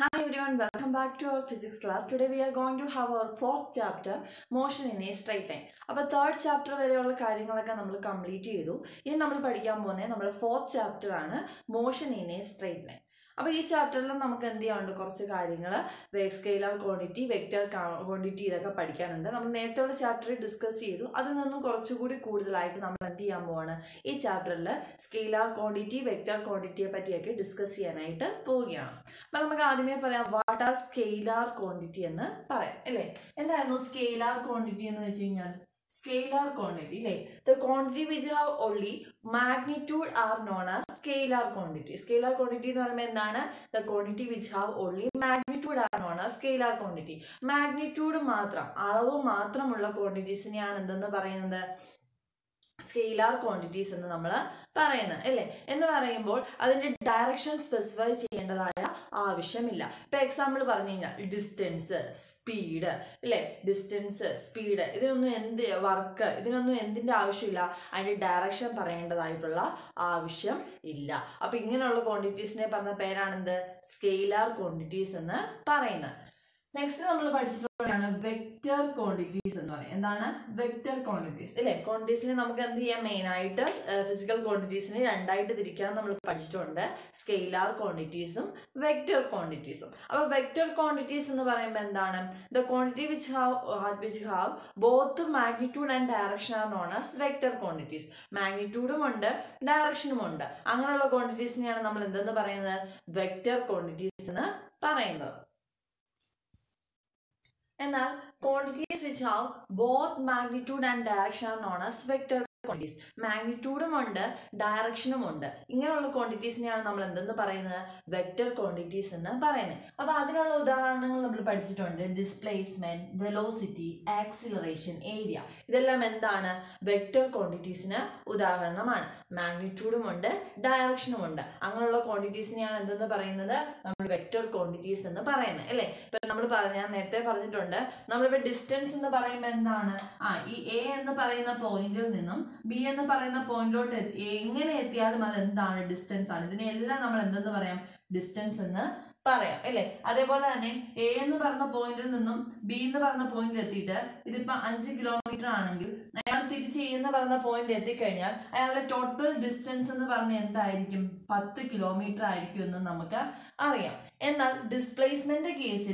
Hi everyone, welcome back to our physics class. Today we are going to have our fourth chapter, motion in a straight line. അപ്പോൾ third chapter വരെയുള്ള കാര്യങ്ങളൊക്കെ നമ്മൾ complete ചെയ്തു ഇനി നമ്മൾ പഠിക്കാൻ പോകുന്നത് നമ്മുടെ ഫോർത്ത് ചാപ്റ്റർ ആണ് motion in a straight line അപ്പോൾ ഈ ചാപ്റ്ററിൽ നമുക്ക് എന്ത് ചെയ്യാനുണ്ട് കുറച്ച് കാര്യങ്ങൾ സ്കെയിലർ ക്വാണ്ടിറ്റി വെക്റ്റർ ക്വാണ്ടിറ്റി ഇതൊക്കെ പഠിക്കാനുണ്ട് നമ്മൾ നേരത്തെയുള്ള ചാപ്റ്ററിൽ ഡിസ്കസ് ചെയ്തു അതിൽ നിന്നും കുറച്ചുകൂടി കൂടുതലായിട്ട് നമ്മൾ എന്ത് ചെയ്യാൻ പോവാണ് ഈ ചാപ്റ്ററിൽ സ്കെയിലർ ക്വാണ്ടിറ്റി വെക്റ്റർ ക്വാണ്ടിറ്റിയെ പറ്റിയൊക്കെ ഡിസ്കസ് ചെയ്യാനായിട്ട് പോവുകയാണ് അപ്പം നമുക്ക് ആദ്യമേ പറയാം വാട്ട് ആർ സ്കെയിലാർ ക്വാണ്ടിറ്റി എന്ന് പറയാം അല്ലേ എന്തായിരുന്നു സ്കെയിലാർ ക്വാണ്ടിറ്റി എന്ന് വെച്ച് കഴിഞ്ഞാൽ സ്കെയിലാർ ക്വാണ്ടിറ്റി അല്ലേ the quantity which have only magnitude are known as scalar quantity scalar quantity എന്ന് പറയുമ്പോൾ എന്താണ് the quantity which have only magnitude are known as scalar quantity magnitude മാത്രം അളവ് മാത്രമുള്ള ക്വാണ്ടിറ്റീസിനെയാണ് എന്തെന്ന് പറയുന്നത് സ്കെയിലാർ ക്വാണ്ടിറ്റീസ് എന്ന് നമ്മൾ പറയുന്നത് അല്ലേ എന്ന് പറയുമ്പോൾ അതിൻ്റെ ഡയറക്ഷൻ സ്പെസിഫൈ ചെയ്യേണ്ടതായ ആവശ്യമില്ല ഇപ്പം എക്സാമ്പിൾ പറഞ്ഞു കഴിഞ്ഞാൽ ഡിസ്റ്റൻസ് സ്പീഡ് അല്ലേ ഡിസ്റ്റൻസ് സ്പീഡ് ഇതിനൊന്നും എന്ത് വർക്ക് ഇതിനൊന്നും എന്തിൻ്റെ ആവശ്യമില്ല അതിൻ്റെ ഡയറക്ഷൻ പറയേണ്ടതായിട്ടുള്ള ആവശ്യം ഇല്ല അപ്പം ഇങ്ങനെയുള്ള ക്വാണ്ടിറ്റീസിനെ പറഞ്ഞ പേരാണെന്ത് സ്കെയിലാർ ക്വാണ്ടിറ്റീസ് എന്ന് പറയുന്നത് നെക്സ്റ്റ് നമ്മൾ പഠിച്ചിട്ടുള്ളതാണ് വെക്റ്റർ ക്വാണ്ടിറ്റീസ് എന്ന് പറയും എന്താണ് വെക്റ്റർ ക്വാണ്ടിറ്റീസ് അല്ലേ ക്വാണ്ടിറ്റീസിനെ നമുക്ക് എന്ത് ചെയ്യാം മെയിൻ ആയിട്ട് ഫിസിക്കൽ ക്വാണ്ടിറ്റീസിനെ രണ്ടായിട്ട് തിരിക്കാൻ നമ്മൾ പഠിച്ചിട്ടുണ്ട് സ്കെയിലാർ ക്വാണ്ടിറ്റീസും വെക്റ്റർ ക്വാണ്ടിറ്റീസും അപ്പോൾ വെക്റ്റർ ക്വാണ്ടിറ്റീസ് എന്ന് പറയുമ്പോൾ എന്താണ് the quantity which have which have both magnitude and direction are known as vector quantities മാഗ്നിറ്റ്യൂഡും ഉണ്ട് ഡയറക്ഷനും ഉണ്ട് അങ്ങനെയുള്ള ക്വാണ്ടിറ്റീസിനെയാണ് നമ്മൾ എന്തെന്ന് പറയുന്നത് വെക്റ്റർ ക്വാണ്ടിറ്റീസ് എന്ന് പറയുന്നത് എന്നാൽ quantities which have both magnitude and direction are known as vector quantities മാഗ്നിറ്റ്യൂഡും ഉണ്ട് ഡയറക്ഷനും ഉണ്ട് ഇങ്ങനെയുള്ള ക്വാണ്ടിറ്റീസിനെയാണ് നമ്മൾ എന്തെന്ന് പറയുന്നത് വെക്റ്റർ ക്വാണ്ടിറ്റീസ് എന്ന് പറയുന്നത് അപ്പോൾ അതിനുള്ള ഉദാഹരണങ്ങൾ നമ്മൾ പഠിച്ചിട്ടുണ്ട് ഡിസ്പ്ലേസ്മെന്റ് വെലോസിറ്റി ആക്സിലറേഷൻ ഏരിയ ഇതെല്ലാം എന്താണ് വെക്റ്റർ ക്വാണ്ടിറ്റീസിന് ഉദാഹരണമാണ് മാഗ്നിറ്റ്യൂഡും ഉണ്ട് ഡയറക്ഷനും ഉണ്ട് അങ്ങനെയുള്ള ക്വാണ്ടിറ്റീസിനെയാണ് എന്തെന്ന് പറയുന്നത് നമ്മൾ വെക്റ്റർ ക്വാണ്ടിറ്റീസ് എന്ന് പറയുന്നത് അല്ലേ ഇപ്പം നമ്മൾ പറഞ്ഞ ഞാൻ നേരത്തെ പറഞ്ഞിട്ടുണ്ട് നമ്മളിപ്പോൾ ഡിസ്റ്റൻസ് എന്ന് പറയുമ്പോൾ എന്താണ് ആ ഈ എ എന്ന് പറയുന്ന പോയിന്റിൽ നിന്നും ബി എന്ന് പറയുന്ന പോയിന്റിലോട്ട് എങ്ങനെ എത്തിയാലും അത് എന്താണ് ഡിസ്റ്റൻസ് ആണ് ഇതിനെല്ലാം നമ്മൾ എന്തെന്ന് പറയാം ഡിസ്റ്റൻസ് എന്ന് പറയാം അല്ലേ അതേപോലെ തന്നെ എ എന്ന് പറഞ്ഞ പോയിന്റിൽ നിന്നും ബി എന്ന് പറഞ്ഞ പോയിന്റിൽ എത്തിയിട്ട് ഇതിപ്പോ അഞ്ച് കിലോമീറ്റർ ആണെങ്കിൽ അയാൾ തിരിച്ച് എ എന്ന് പറഞ്ഞ പോയിന്റ് എത്തിക്കഴിഞ്ഞാൽ അയാളുടെ ടോട്ടൽ ഡിസ്റ്റൻസ് എന്ന് പറഞ്ഞ എന്തായിരിക്കും പത്ത് കിലോമീറ്റർ ആയിരിക്കും എന്ന് നമുക്ക് അറിയാം എന്നാൽ ഡിസ്പ്ലേസ്മെന്റ് കേസിൽ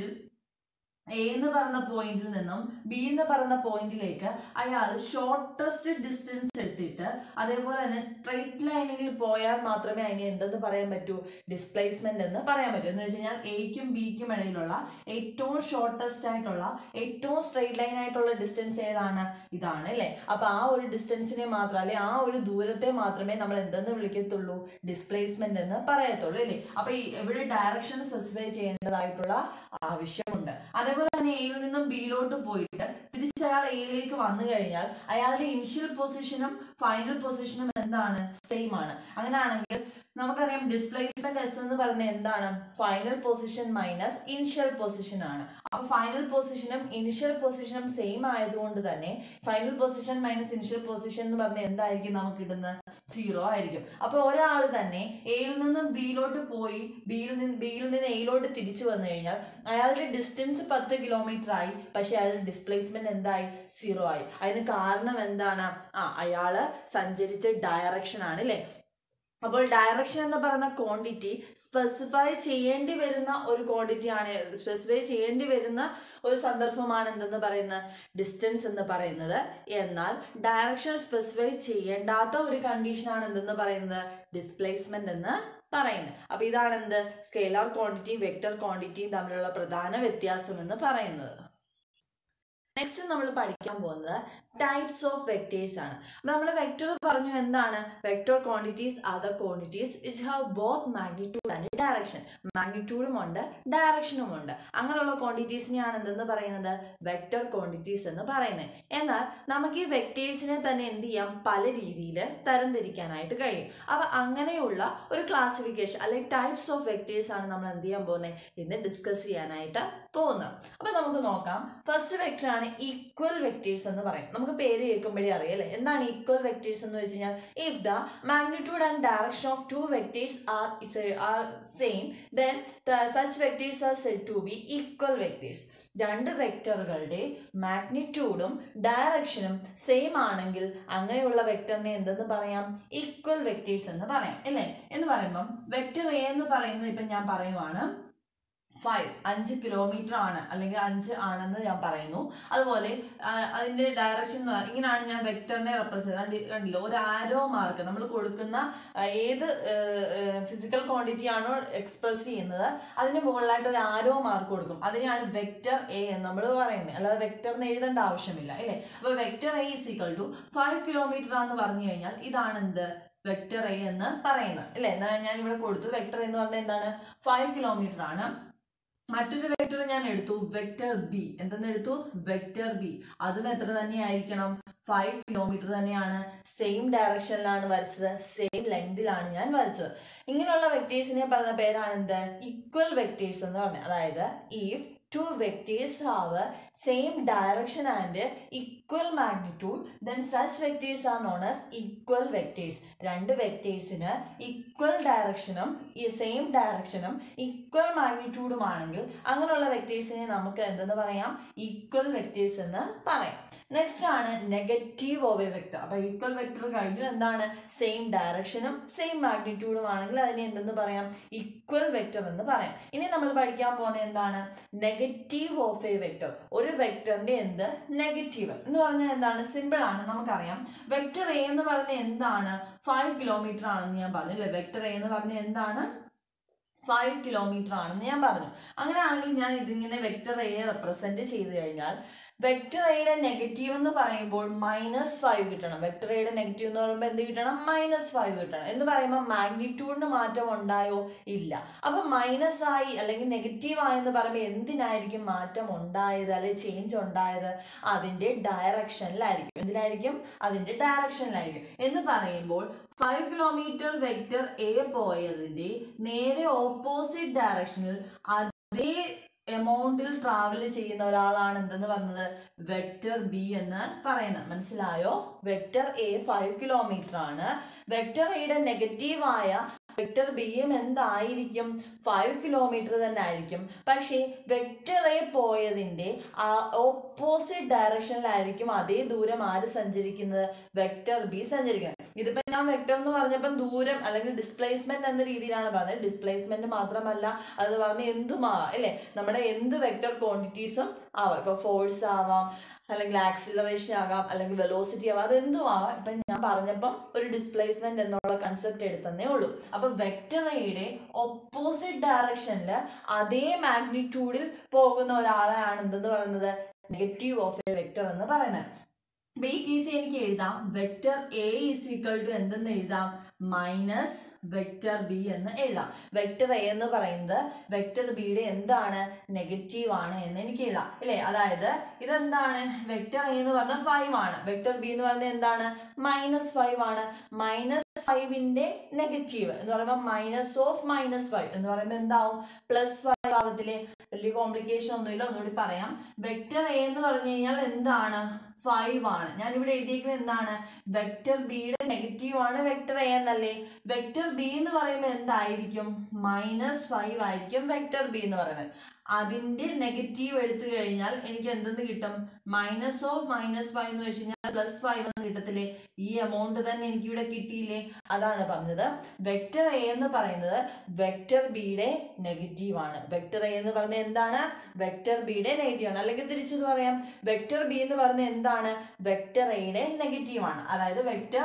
എ എന്ന് പറയുന്ന പോയിന്റിൽ നിന്നും ബി എന്ന് പറയുന്ന പോയിന്റിലേക്ക് അയാൾ ഷോർട്ടസ്റ്റ് ഡിസ്റ്റൻസ് എടുത്തിട്ട് അതേപോലെ തന്നെ സ്ട്രെയിറ്റ് ലൈനിൽ പോയാൽ മാത്രമേ അതിന് എന്തെന്ന് പറയാൻ പറ്റൂ ഡിസ്പ്ലേസ്മെന്റ് എന്ന് പറയാൻ പറ്റൂ എന്ന് വെച്ച് കഴിഞ്ഞാൽ എയ്ക്കും ബിക്കും ഇടയിലുള്ള ഏറ്റവും ഷോർട്ടസ്റ്റ് ആയിട്ടുള്ള ഏറ്റവും സ്ട്രെയിറ്റ് ലൈൻ ആയിട്ടുള്ള ഡിസ്റ്റൻസ് ഏതാണ് ഇതാണ് അല്ലേ അപ്പൊ ആ ഒരു ഡിസ്റ്റൻസിനെ മാത്രം അല്ലെ ആ ഒരു ദൂരത്തെ മാത്രമേ നമ്മൾ എന്തെന്ന് വിളിക്കത്തുള്ളൂ ഡിസ്പ്ലേസ്മെന്റ് എന്ന് പറയത്തുള്ളൂ അല്ലേ അപ്പൊ ഈ ഇവിടെ ഡയറക്ഷൻ സ്പെസിഫൈ ചെയ്യേണ്ടതായിട്ടുള്ള ആവശ്യമുണ്ട് അതേപോലെ തന്നെ എയിൽ നിന്നും ബിയിലോട്ട് പോയിട്ട് തിരിച്ച് അയാൾ എയിലേക്ക് വന്നു കഴിഞ്ഞാൽ അയാളുടെ ഇനിഷ്യൽ പൊസിഷനും ഫൈനൽ പൊസിഷനും എന്താണ് സെയിം ആണ് അങ്ങനെയാണെങ്കിൽ നമുക്കറിയാം ഡിസ്പ്ലേസ്മെന്റ് എസ് എന്ന് പറയുന്നത് എന്താണ് final position minus initial position ആണ് അപ്പൊ ഫൈനൽ പൊസിഷനും ഇനിഷ്യൽ പൊസിഷനും സെയിം ആയതുകൊണ്ട് തന്നെ final position minus initial position എന്ന് പറഞ്ഞാൽ എന്തായിരിക്കും നമുക്ക് കിട്ടുന്നത് സീറോ ആയിരിക്കും അപ്പൊ ഒരാൾ തന്നെ എയിൽ നിന്നും ബിയിലോട്ട് പോയി ബിയിൽ നിന്ന് ബിയിൽ നിന്ന് എയിലോട്ട് തിരിച്ചു വന്നു കഴിഞ്ഞാൽ അയാളുടെ ഡിസ്റ്റൻസ് പത്ത് കിലോമീറ്റർ ആയി പക്ഷെ അയാളുടെ ഡിസ്പ്ലേസ്മെന്റ് എന്തായി സീറോ ആയി അതിന് കാരണം എന്താണ് ആ അയാള് സഞ്ചരിച്ച ഡയറക്ഷൻ ആണ് അല്ലേ അപ്പോൾ ഡയറക്ഷൻ എന്ന് പറയുന്ന ക്വാണ്ടിറ്റി സ്പെസിഫൈ ചെയ്യേണ്ടി വരുന്ന ഒരു ക്വാണ്ടിറ്റി ആണ് സ്പെസിഫൈ ചെയ്യേണ്ടി വരുന്ന ഒരു സന്ദർഭമാണ് എന്തെന്ന് പറയുന്നത് ഡിസ്റ്റൻസ് എന്ന് പറയുന്നത് എന്നാൽ ഡയറക്ഷൻ സ്പെസിഫൈ ചെയ്യേണ്ടാത്ത ഒരു കണ്ടീഷനാണ് എന്തെന്ന് പറയുന്നത് ഡിസ്പ്ലേസ്മെന്റ് എന്ന് പറയുന്നത് അപ്പൊ ഇതാണ് എന്ത് സ്കെയിലാർ ക്വാണ്ടിറ്റിയും വെക്റ്റർ ക്വാണ്ടിറ്റിയും തമ്മിലുള്ള പ്രധാന വ്യത്യാസം എന്ന് പറയുന്നത് നെക്സ്റ്റ് നമ്മൾ പഠിക്കാൻ പോകുന്നത് ടൈപ്സ് ഓഫ് വെക്ടേഴ്സ് ആണ് അപ്പോൾ നമ്മൾ വെക്ടർ പറഞ്ഞു എന്താണ് vector quantities other quantities it have both magnitude and direction മാഗ്നിറ്റ്യൂഡും ഉണ്ട് ഡയറക്ഷനും ഉണ്ട് അങ്ങനെയുള്ള ക്വാണ്ടിറ്റീസിനെയാണ് എന്തെന്ന് പറയുന്നത് വെക്ടർ ക്വാണ്ടിറ്റീസ് എന്ന് പറയുന്നത് എന്നാൽ നമുക്ക് ഈ വെക്ടേഴ്സിനെ തന്നെ എന്ത് ചെയ്യാം പല രീതിയിൽ തരംതിരിക്കാനായിട്ട് കഴിയും അപ്പോൾ അങ്ങനെയുള്ള ഒരു ക്ലാസിഫിക്കേഷൻ അല്ലെങ്കിൽ ടൈപ്സ് ഓഫ് വെക്ടേഴ്സ് ആണ് നമ്മൾ എന്ത് ചെയ്യാൻ പോകുന്നത് ഇന്ന് ഡിസ്കസ് ചെയ്യാനായിട്ട് പോകുന്നത് അപ്പോൾ നമുക്ക് നോക്കാം ഫസ്റ്റ് വെക്ടർ ആണ് ഈക്വൽ വെക്ടേഴ്സ് എന്ന് പറയും നമുക്ക് പേര് കേൾക്കുമ്പോഴേ അറിയാം അല്ലേ എന്താണ് ഈക്വൽ വെക്ടേഴ്സ് എന്ന് വെച്ച് കഴിഞ്ഞാൽ if the magnitude and direction of two vectors are are same then such vectors are said to be equal vectors രണ്ട് വെക്ടറുകളുടെ മാഗ്നിറ്റ്യൂഡും ഡയറക്ഷനും സെയിം ആണെങ്കിൽ അങ്ങനെയുള്ള വെക്ടറിനെ എന്തെന്ന് പറയാം ഈക്വൽ വെക്ടേഴ്സ് എന്ന് പറയാം അല്ലേ എന്ന് പറയുമ്പം വെക്ടർ എ എന്ന് പറയുന്നത് ഇപ്പം ഞാൻ പറയുവാണ് ഫൈവ് അഞ്ച് കിലോമീറ്റർ ആണ് അല്ലെങ്കിൽ അഞ്ച് ആണെന്ന് ഞാൻ പറയുന്നു അതുപോലെ ആ, അതിന്റെ ഡയറക്ഷൻ എന്ന് പറയുന്നത് ഇങ്ങനെയാണ് ഞാൻ വെക്ടറിനെ റെപ്രസെന്റ് കണ്ടില്ല ഒരു ആരോ മാർക്ക് നമ്മൾ കൊടുക്കുന്ന ആ, ഏത് ഫിസിക്കൽ ക്വാണ്ടിറ്റി ആണോ എക്സ്പ്രസ് ചെയ്യുന്നത് അതിന് മുകളിലായിട്ട് ഒരു ആരോ മാർക്ക് കൊടുക്കും അതിനെയാണ് വെക്ടർ എ എന്ന് നമ്മൾ പറയുന്നത് അല്ലാതെ വെക്ടർ എന്ന് എഴുതേണ്ട ആവശ്യമില്ല അല്ലേ അപ്പൊ vector A is equal to five kilometre ആണെന്ന് പറഞ്ഞു കഴിഞ്ഞാൽ ഇതാണ് എന്ത് വെക്ടർ എ എന്ന് പറയുന്നത് അല്ലേ എന്നാൽ ഞാൻ ഇവിടെ കൊടുത്തു വെക്ടർ എന്ന് പറഞ്ഞാൽ എന്താണ് ഫൈവ് കിലോമീറ്റർ ആണ് മറ്റൊരു വെക്ടർ ഞാൻ എടുത്തു വെക്ടർ ബി എന്തെന്ന് എടുത്തു വെക്ടർ ബി അതും എത്ര തന്നെയായിരിക്കണം ഫൈവ് കിലോമീറ്റർ തന്നെയാണ് സെയിം ഡയറക്ഷനിലാണ് വരച്ചത് സെയിം ലെങ്തിലാണ് ഞാൻ വരച്ചത് ഇങ്ങനെയുള്ള വെക്ടേഴ്സിനെ പറഞ്ഞ പേരാണ് എന്ത് ഈക്വൽ വെക്ടേഴ്സ് എന്ന് പറഞ്ഞത് അതായത് if two vectors have same direction and equal magnitude then such vectors are known as equal vectors രണ്ട് വെക്ടേഴ്സിന് ഈക്വൽ ഡയറക്ഷനും ഈ സെയിം ഡയറക്ഷനും ഈക്വൽ മാഗ്നിറ്റ്യൂഡും ആണെങ്കിൽ അങ്ങനെയുള്ള വെക്ടേഴ്സിനെ നമുക്ക് എന്തെന്ന് പറയാം ഈക്വൽ വെക്ടേഴ്സ് എന്ന് പറയാം നെക്സ്റ്റ് ആണ് നെഗറ്റീവ് ഓഫ് എ വെക്ടർ അപ്പൊ ഈക്വൽ വെക്ടർ കഴിഞ്ഞു എന്താണ് സെയിം ഡയറക്ഷനും സെയിം മാഗ്നിറ്റ്യൂഡും ആണെങ്കിൽ അതിനെ എന്തെന്ന് പറയാം ഈക്വൽ വെക്ടർ എന്ന് പറയാം ഇനി നമ്മൾ പഠിക്കാൻ പോകുന്നത് എന്താണ് നെഗറ്റീവ് ഓഫ് എ വെക്ടർ ഒരു വെക്ടറിന്റെ എന്ത് നെഗറ്റീവ് എന്ന് പറഞ്ഞാൽ എന്താണ് സിമ്പിൾ ആണ് നമുക്കറിയാം വെക്ടർ എ എന്ന് പറയുന്നത് എന്താണ് ഫൈവ് കിലോമീറ്റർ ആണെന്ന് ഞാൻ പറഞ്ഞു അല്ലേ വെക്ടർ എ എന്ന് പറഞ്ഞാൽ എന്താണ് ഫൈവ് കിലോമീറ്റർ ആണെന്ന് ഞാൻ പറഞ്ഞു അങ്ങനെയാണെങ്കിൽ ഞാൻ ഇതിങ്ങനെ വെക്ടർ എയെ റെപ്രസെന്റ് ചെയ്ത് കഴിഞ്ഞാൽ വെക്ടർ എയുടെ നെഗറ്റീവ് എന്ന് പറയുമ്പോൾ മൈനസ് ഫൈവ് കിട്ടണം വെക്ടർ എയുടെ നെഗറ്റീവ് എന്ന് പറയുമ്പോൾ എന്ത് കിട്ടണം മൈനസ് ഫൈവ് കിട്ടണം എന്ന് പറയുമ്പോൾ മാഗ്നിറ്റ്യൂഡിന് മാറ്റം ഉണ്ടായോ ഇല്ല അപ്പൊ മൈനസ് ആയി അല്ലെങ്കിൽ നെഗറ്റീവ് ആയെന്ന് പറയുമ്പോൾ എന്തിനായിരിക്കും മാറ്റം ഉണ്ടായത് അല്ലെങ്കിൽ ചേഞ്ച് ഉണ്ടായത് അതിന്റെ ഡയറക്ഷനിലായിരിക്കും എന്തിനായിരിക്കും അതിന്റെ ഡയറക്ഷനിലായിരിക്കും എന്ന് പറയുമ്പോൾ ഫൈവ് കിലോമീറ്റർ വെക്ടർ എ പോയതിന്റെ നേരെ ഓപ്പോസിറ്റ് ഡയറക്ഷനിൽ അതേ എമൗണ്ടിൽ ട്രാവൽ ചെയ്യുന്ന ഒരാളാണ് എന്തെന്ന് പറഞ്ഞത് വെക്ടർ ബി എന്ന് പറയുന്നത് മനസ്സിലായോ വെക്ടർ എ ഫൈവ് കിലോമീറ്റർ ആണ് വെക്ടർ എയുടെ നെഗറ്റീവായ വെക്ടർ ബിയും എന്തായിരിക്കും ഫൈവ് കിലോമീറ്റർ തന്നെ ആയിരിക്കും പക്ഷേ വെക്ടർ എ പോയതിന്റെ ആ ഓപ്പോസിറ്റ് ഡയറക്ഷനിലായിരിക്കും അതേ ദൂരം ആര് സഞ്ചരിക്കുന്നത് വെക്ടർ ബി സഞ്ചരിക്കുന്നത് ഇതിപ്പോ ഞാൻ വെക്ടർ എന്ന് പറഞ്ഞപ്പോൾ ദൂരം അല്ലെങ്കിൽ ഡിസ്പ്ലേസ്മെന്റ് എന്ന രീതിയിലാണ് പറഞ്ഞത് ഡിസ്പ്ലേസ്മെന്റ് മാത്രമല്ല അത് പറഞ്ഞ എന്തുമാവാം അല്ലേ നമ്മുടെ എന്ത് വെക്ടർ ക്വാണ്ടിറ്റീസും ആവാം ഇപ്പൊ ഫോഴ്സ് ആവാം അല്ലെങ്കിൽ ആക്സിലറേഷൻ ആകാം അല്ലെങ്കിൽ വെലോസിറ്റി ആവാം അത് എന്തും ആവാം ഇപ്പൊ ഞാൻ പറഞ്ഞപ്പം ഒരു ഡിസ്പ്ലേസ്മെന്റ് എന്നുള്ള കൺസെപ്റ്റ് എടുത്തന്നേ ഉള്ളൂ അപ്പൊ വെക്ടർ എയുടെ ഓപ്പോസിറ്റ് ഡയറക്ഷനിൽ അതേ മാഗ്നിറ്റ്യൂഡിൽ പോകുന്ന ഒരാളെയാണ് എന്തെന്ന് പറയുന്നത് നെഗറ്റീവ് ഓഫ് എ വെക്ടർ എന്ന് പറയുന്നത് അപ്പൊ ഈ കേസ് എനിക്ക് എഴുതാം vector A is equal to എന്തെന്ന് എഴുതാം മൈനസ് വെക്ടർ ബി എന്ന് എഴുതാം വെക്ടർ എ എന്ന് പറയുന്നത് വെക്ടർ ബിയുടെ എന്താണ് നെഗറ്റീവ് ആണ് എന്ന് എനിക്ക് എഴുതാം ഇല്ലേ അതായത് ഇതെന്താണ് വെക്ടർ എ എന്ന് പറഞ്ഞാൽ ഫൈവ് ആണ് വെക്ടർ ബി എന്ന് പറയുന്നത് എന്താണ് മൈനസ് ഫൈവ് ആണ് മൈനസ് ഫൈവിന്റെ നെഗറ്റീവ് എന്ന് പറയുമ്പോൾ മൈനസ് ഓഫ് മൈനസ് ഫൈവ് എന്ന് പറയുമ്പോൾ എന്താവും പ്ലസ് ഫൈവ് ആവത്തില്ലേ വലിയ കോംപ്ലിക്കേഷൻ ഒന്നുമില്ല ഒന്നുകൂടി പറയാം വെക്ടർ എ എന്ന് പറഞ്ഞു കഴിഞ്ഞാൽ എന്താണ് ഫൈവ് ആണ് ഞാൻ ഇവിടെ എഴുതിയിരിക്കുന്നത് എന്താണ് വെക്ടർ ബിയുടെ നെഗറ്റീവ് ആണ് വെക്ടർ എ എന്നല്ലേ വെക്ടർ ബി എന്ന് പറയുമ്പോൾ എന്തായിരിക്കും മൈനസ് ഫൈവ് ആയിരിക്കും വെക്ടർ ബി എന്ന് പറയുന്നത് അതിന്റെ നെഗറ്റീവ് എടുത്തു കഴിഞ്ഞാൽ എനിക്ക് എന്തെന്ന് കിട്ടും മൈനസ് ഓഫ് മൈനസ് ഫൈവ് എന്ന് വെച്ച് കഴിഞ്ഞാൽ പ്ലസ് ഫൈവ് എന്ന് കിട്ടത്തില്ലേ ഈ എമൗണ്ട് തന്നെ എനിക്ക് ഇവിടെ കിട്ടിയില്ലേ അതാണ് പറഞ്ഞത് വെക്ടർ എ എന്ന് പറയുന്നത് വെക്ടർ ബിയുടെ നെഗറ്റീവ് ആണ് വെക്ടർ എ എന്ന് പറയുന്നത് എന്താണ് വെക്ടർ ബിയുടെ നെഗറ്റീവ് ആണ് അല്ലെങ്കിൽ തിരിച്ചു പറയാം വെക്ടർ ബി എന്ന് പറയുന്നത് എന്താണ് വെക്ടർ എയുടെ നെഗറ്റീവ് ആണ് അതായത് വെക്ടർ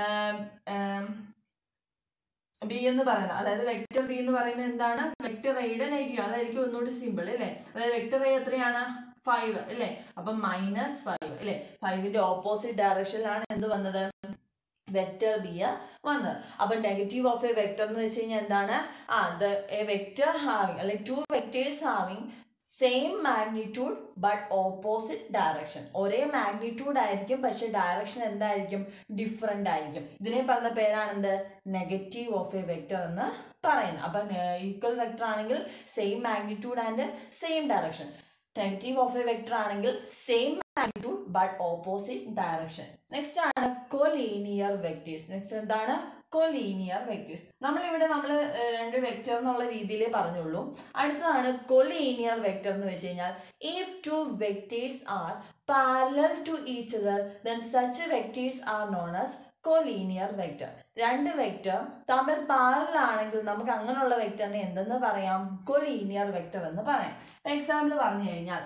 ബി എന്ന് പറയുന്നത് അതായത് വെക്ടർ ബി എന്ന് പറയുന്നത് എന്താണ് വെക്ടർ എയുടെ നെഗറ്റീവ് അതായിരിക്കും ഒന്നുകൂടി സിമ്പിൾ അല്ലേ അതായത് വെക്ടർ എ എത്രയാണ് ഫൈവ് അല്ലേ അപ്പൊ മൈനസ് ഫൈവ് അല്ലേ ഫൈവിന്റെ ഓപ്പോസിറ്റ് ഡയറക്ഷനിലാണ് എന്ത് വന്നത് വെക്ടർ ബി വന്നത് അപ്പൊ നെഗറ്റീവ് ഓഫ് എ വെക്ടർ എന്ന് വെച്ച് കഴിഞ്ഞാൽ എന്താണ് ആ ദ എ വെക്ടർ ഹാവിങ് അല്ലെങ്കിൽ two vectors having same magnitude but opposite direction ഒരേ മാഗ്നിറ്റ്യൂഡ് ആയിരിക്കും പക്ഷെ ഡയറക്ഷൻ എന്തായിരിക്കും ഡിഫറെന്റ് ആയിരിക്കും ഇതിനെ പറഞ്ഞ പേരാണ് എന്ത് നെഗറ്റീവ് ഓഫ് എ വെക്ടർ എന്ന് പറയുന്നത് അപ്പൊ ഈക്വൽ വെക്ടർ ആണെങ്കിൽ same magnitude and same direction negative of a vector ആണെങ്കിൽ same magnitude but opposite direction next ആണ് കൊലീനിയർ വെക്ടേഴ്സ് നെക്സ്റ്റ് എന്താണ് കൊലീനിയർ വെക്ടേഴ്സ് നമ്മളിവിടെ നമ്മൾ രണ്ട് വെക്ടർ എന്നുള്ള രീതിയിലേ പറഞ്ഞുള്ളൂ അടുത്തതാണ് കൊലീനിയർ വെക്ടർ എന്ന് വെച്ച് കഴിഞ്ഞാൽ if two vectors are parallel to each other then such vectors are known as collinear vector രണ്ട് വെക്ടർ തമ്മിൽ പാരലൽ ആണെങ്കിൽ നമുക്ക് അങ്ങനെയുള്ള വെക്ടറിനെ എന്തെന്ന് പറയാം കൊലീനിയർ വെക്ടർ എന്ന് പറയാം എക്സാമ്പിൾ പറഞ്ഞു കഴിഞ്ഞാൽ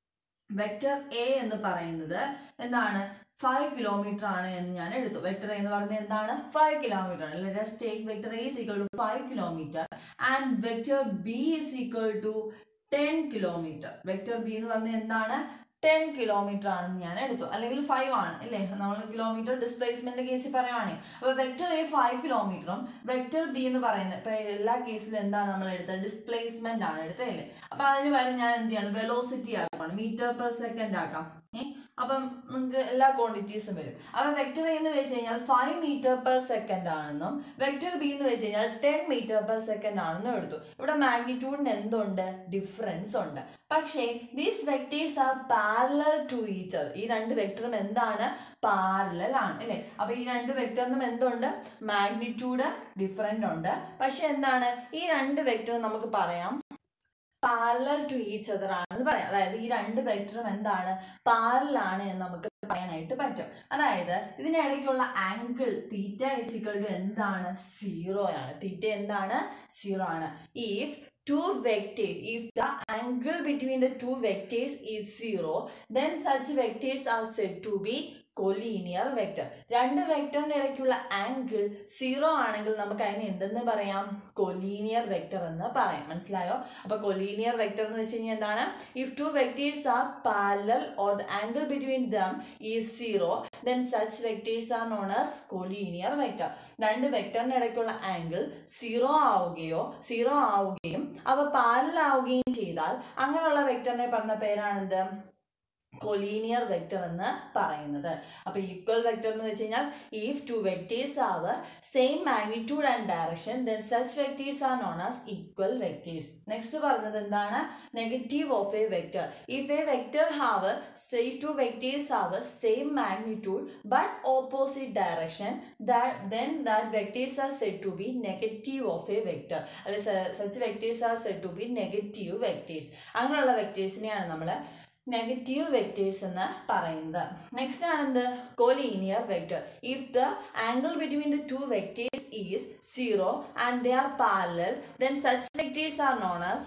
വെക്ടർ എ എന്ന് പറയുന്നത് എന്താണ് ഫൈവ് കിലോമീറ്റർ ആണ് എന്ന് ഞാൻ എടുത്തു വെക്ടർ എന്ന് പറയുന്നത് എന്താണ് ഫൈവ് കിലോമീറ്റർ ആണ് let's take vector A is equal to five kilometre and vector B is equal to ten kilometre vector B എന്ന് പറയുന്നത് എന്താണ് ടെൻ കിലോമീറ്റർ ആണെന്ന് ഞാൻ എടുത്തു അല്ലെങ്കിൽ ഫൈവ് ആണ് അല്ലേ നമ്മൾ കിലോമീറ്റർ ഡിസ്പ്ലേസ്മെന്റ് കേസിൽ പറയുവാണെങ്കിൽ അപ്പൊ വെക്ടർ എ ഫൈവ് കിലോമീറ്ററും വെക്ടർ ബി എന്ന് പറയുന്നത് ഇപ്പൊ എല്ലാ കേസിലും എന്താണ് നമ്മൾ എടുത്തത് ഡിസ്പ്ലേസ്മെന്റ് ആണ് എടുത്തതല്ലേ അപ്പൊ അതിന് പകരം ഞാൻ എന്ത് ചെയ്യണം വെലോസിറ്റി ആക്കണം മീറ്റർ പെർ സെക്കൻഡ് ആക്കാം ഏ അപ്പം നിങ്ങൾക്ക് എല്ലാ ക്വാണ്ടിറ്റീസും വരും അപ്പൊ വെക്ടർ എന്ന് വെച്ച് കഴിഞ്ഞാൽ ഫൈവ് മീറ്റർ പെർ സെക്കൻഡ് ആണെന്നും വെക്ടർ ബി എന്ന് വെച്ച് കഴിഞ്ഞാൽ ടെൻ മീറ്റർ പെർ സെക്കൻഡ് ആണെന്നും എടുത്തു ഇവിടെ മാഗ്നിറ്റ്യൂഡിന് എന്തുണ്ട് ഡിഫറൻസ് ഉണ്ട് പക്ഷേ these vectors are parallel to each other ഈ രണ്ട് വെക്ടറും എന്താണ് പാരലൽ ആണ് അല്ലേ അപ്പൊ ഈ രണ്ട് വെക്ടറിനും എന്തുണ്ട് മാഗ്നിറ്റ്യൂഡ് ഡിഫറെന്റ് ഉണ്ട് പക്ഷെ എന്താണ് ഈ രണ്ട് വെക്ടറും നമുക്ക് പറയാം പാരലൽ ടു ഈച്ച് അതർ ആണെന്ന് പറയാം അതായത് ഈ രണ്ട് വെക്ടറും എന്താണ് പാരലൽ ആണ് എന്ന് നമുക്ക് പറയാനായിട്ട് പറ്റും അതായത് ഇതിനിടയ്ക്കുള്ള ആംഗിൾ തീറ്റ ഇസിക്വൽ ടു എന്താണ് സീറോ ആണ് തീറ്റ എന്താണ് സീറോ ആണ് if two vectors if the angle between the two vectors is zero then such vectors are said to be collinear vector രണ്ട് വെക്ടറിന്റെ ഇടയ്ക്കുള്ള ആംഗിൾ സീറോ ആണെങ്കിൽ നമുക്ക് അതിനെ എന്തെന്ന് പറയാം കൊലീനിയർ വെക്ടർ എന്ന് പറയാം മനസ്സിലായോ അപ്പൊ കൊലീനിയർ വെക്ടർ എന്ന് വെച്ച് കഴിഞ്ഞാൽ എന്താണ് if two vectors are parallel or the angle between them is zero then such vectors are known as collinear vector രണ്ട് വെക്ടറിന്റെ ഇടയ്ക്കുള്ള ആംഗിൾ സീറോ ആവുകയോ സീറോ ആവുകയും അവ പാരലൽ ആവുകയും ചെയ്താൽ അങ്ങനെയുള്ള വെക്ടറിനെ പറഞ്ഞ പേരാണെന്ത് കൊലീനിയർ വെക്ടർ എന്ന് പറയുന്നത് അപ്പൊ ഈക്വൽ വെക്ടർ എന്ന് വെച്ച് കഴിഞ്ഞാൽ if two vectors have same magnitude and direction then such vectors are known as equal vectors next പറഞ്ഞത് എന്താണ് negative of a vector if a vector have say two vectors have same magnitude but opposite direction then that vectors are said to be negative of a vector അല്ലെ such vectors are said to be negative vectors അങ്ങനെയുള്ള വെക്ടേഴ്സിനെയാണ് നമ്മൾ negative vectors എന്ന് പറയുന്നത് next ആണ് എന്ത് collinear vector if the angle between the two vectors is zero and they are parallel then such vectors are known as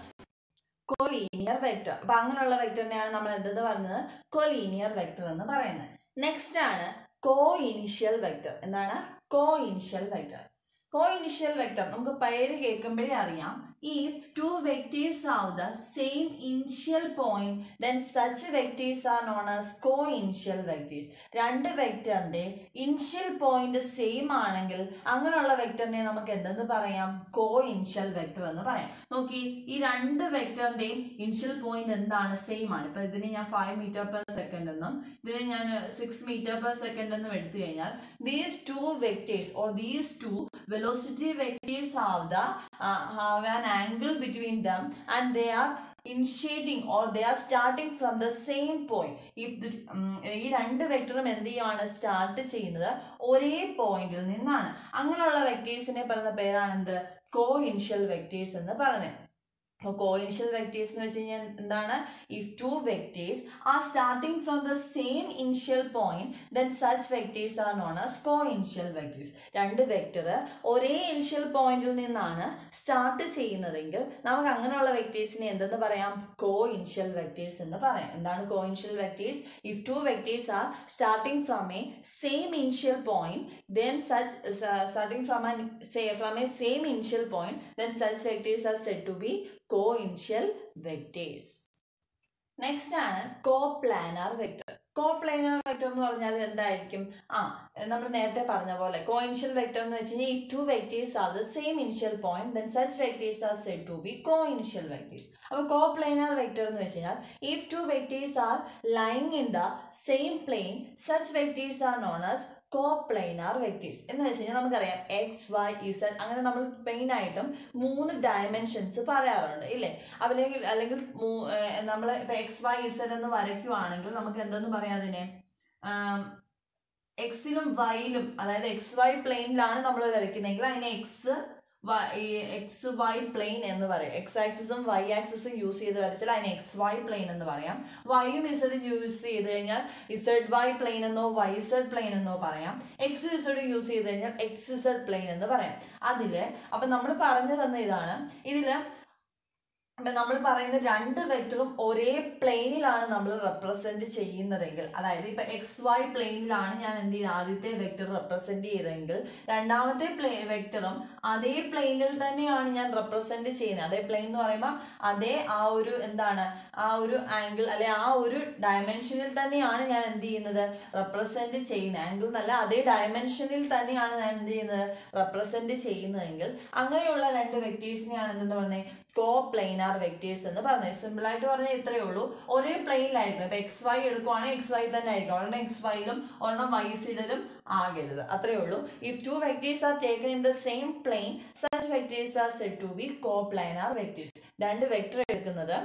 collinear vector അപ്പൊ അങ്ങനെയുള്ള വെക്ടറിനെയാണ് നമ്മൾ എന്തെന്ന് പറയുന്നത് കൊലീനിയർ വെക്ടർ എന്ന് പറയുന്നത് നെക്സ്റ്റ് ആണ് കോ ഇനിഷ്യൽ വെക്ടർ എന്താണ് co-initial vector co-initial vector നമുക്ക് പേര് കേൾക്കുമ്പോഴേ അറിയാം if two vectors have the same initial point then such vectors are known as co-initial vectors രണ്ട് വെക്ടറിന്റെ ഇനിഷ്യൽ പോയിന്റ് സെയിം ആണെങ്കിൽ അങ്ങനെയുള്ള വെക്ടറിനെ നമുക്ക് എന്തെന്ന് പറയാം കോ ഇനിഷ്യൽ വെക്ടർ എന്ന് പറയാം നോക്കി ഈ രണ്ട് വെക്ടറിന്റെയും ഇനിഷ്യൽ പോയിന്റ് എന്താണ് സെയിം ആണ് ഇപ്പൊ ഇതിന് ഞാൻ ഫൈവ് മീറ്റർ പെർ സെക്കൻഡ് എന്നും ഇതിന് ഞാൻ സിക്സ് മീറ്റർ പെർ സെക്കൻഡ് എന്നും എടുത്തു കഴിഞ്ഞാൽ these two vectors or these two velocity vectors have the have an angle between them and they are initiating or they are starting from the same point if the ഉം, ഈ രണ്ട് വെക്ടറും എന്ത് ചെയ്യുവാണ് start ചെയ്യുന്നത് ഒരേ പോയിന്റിൽ നിന്നാണ് അങ്ങനെയുള്ള വെക്ടേഴ്സിനെ പറയുന്ന പേരാണ് എന്ത് കോ ഇനിഷ്യൽ വെക്ടേഴ്സ് എന്ന് പറയുന്നത് അപ്പോൾ കോയിൻഷ്യൽ വെക്ടേഴ്സ് എന്ന് വെച്ച് കഴിഞ്ഞാൽ എന്താണ് if two vectors are starting from the same initial point then such vectors are known as co-initial vectors രണ്ട് വെക്ടർ ഒരേ ഇനിഷ്യൽ പോയിന്റിൽ നിന്നാണ് സ്റ്റാർട്ട് ചെയ്യുന്നതെങ്കിൽ നമുക്ക് അങ്ങനെയുള്ള വെക്ടേഴ്സിനെ എന്തെന്ന് പറയാം കോ ഇനിഷ്യൽ വെക്ടേഴ്സ് എന്ന് പറയാം എന്താണ് co-initial vectors if two vectors are starting from a same initial point then such uh, starting from an say from a same initial point then such vectors are said to be co-initial vectors next ആണ് coplanar vector coplanar vector എന്ന് പറഞ്ഞാൽ എന്തായിരിക്കും ആ നമ്മൾ നേരത്തെ പറഞ്ഞ പോലെ കോയിൻഷ്യൽ vector എന്ന് വെച്ച് കഴിഞ്ഞാൽ if two vectors are the same initial point then such vectors are said to be co-initial vectors അപ്പോൾ കോപ്ലാനാർ വെക്ടർ എന്ന് വെച്ച് കഴിഞ്ഞാൽ if two vectors are lying in the same plane such vectors are known as coplanar vectors എന്ന് വെച്ച് കഴിഞ്ഞാൽ നമുക്കറിയാം X y Z അങ്ങനെ നമ്മൾ മെയിൻ ആയിട്ടും മൂന്ന് ഡയമെൻഷൻസ് പറയാറുണ്ട് ഇല്ലേ അല്ലെങ്കിൽ അല്ലെങ്കിൽ നമ്മൾ ഇപ്പൊ എക്സ് വൈ ഇസഡ് എന്ന് വരയ്ക്കുവാണെങ്കിൽ നമുക്ക് എന്തെന്ന് പറയാം അതിനെ എക്സിലും വൈയിലും അതായത് എക്സ് വൈ പ്ലെയിനിലാണ് നമ്മൾ വരയ്ക്കുന്നതെങ്കിൽ അതിനെ എക്സ് എക്സ് വൈ പ്ലെയിൻ എന്ന് പറയാം എക്സ് ആക്സിസും വൈ ആക്സിസും യൂസ് ചെയ്ത് വരച്ചാൽ അതിനെ എക്സ് വൈ പ്ലെയിൻ എന്ന് പറയാം വൈയും ഇസഡും യൂസ് ചെയ്ത് കഴിഞ്ഞാൽ ഇസഡ് വൈ പ്ലെയിൻ എന്നോ വൈ ഇസഡ് പ്ലെയിൻ എന്നോ പറയാം എക്സ് ഇസഡും യൂസ് ചെയ്ത് കഴിഞ്ഞാൽ എക്സ് ഇസഡ് പ്ലെയിൻ എന്ന് പറയാം അതില് അപ്പൊ നമ്മൾ പറഞ്ഞു തന്ന ഇതാണ് ഇതില് അപ്പൊ നമ്മൾ പറയുന്ന രണ്ട് വെക്ടറും ഒരേ പ്ലെയിനിലാണ് നമ്മൾ റെപ്രസെന്റ് ചെയ്യുന്നതെങ്കിൽ അതായത് ഇപ്പൊ എക്സ് വൈ പ്ലെയിനിലാണ് ഞാൻ എന്ത് ചെയ്യുന്നത് ആദ്യത്തെ വെക്ടർ റെപ്രസെന്റ് ചെയ്തതെങ്കിൽ രണ്ടാമത്തെ പ്ലേ വെക്ടറും അതേ പ്ലെയിനിൽ തന്നെയാണ് ഞാൻ റെപ്രസെന്റ് ചെയ്യുന്നത് അതേ പ്ലെയിൻ എന്ന് പറയുമ്പോൾ അതേ ആ ഒരു എന്താണ് ആ ഒരു ആംഗിൾ അല്ലെ ആ ഒരു ഡയമെൻഷനിൽ തന്നെയാണ് ഞാൻ എന്ത് ചെയ്യുന്നത് റെപ്രസെന്റ് ചെയ്യുന്നത് ആംഗിൾ എന്നല്ല അതേ ഡയമെൻഷനിൽ തന്നെയാണ് ഞാൻ എന്ത് ചെയ്യുന്നത് റെപ്രസെന്റ് ചെയ്യുന്നതെങ്കിൽ അങ്ങനെയുള്ള രണ്ട് വെക്ടേഴ്സിനെയാണ് എന്തെന്ന് പറഞ്ഞത് കോ പ്ലെയിനാർ വെക്ടേഴ്സ് എന്ന് പറഞ്ഞത് സിമ്പിൾ ആയിട്ട് പറഞ്ഞാൽ ഇത്രയേ ഉള്ളൂ ഒരേ പ്ലെയിനിലായിരിക്കും ഇപ്പൊ എക്സ് വൈ എടുക്കുവാണെങ്കിൽ എക്സ് വൈ തന്നെ ആയിരിക്കും ഒരെണ്ണം എക്സ് വൈയിലും ഒരെണ്ണം വൈ സിഡിലും ആകരുത് അത്രയേ ഉള്ളൂ if two vectors are taken in the same plane such vectors are set to be coplanar vectors രണ്ട് വെക്ടർ എടുക്കുന്നത്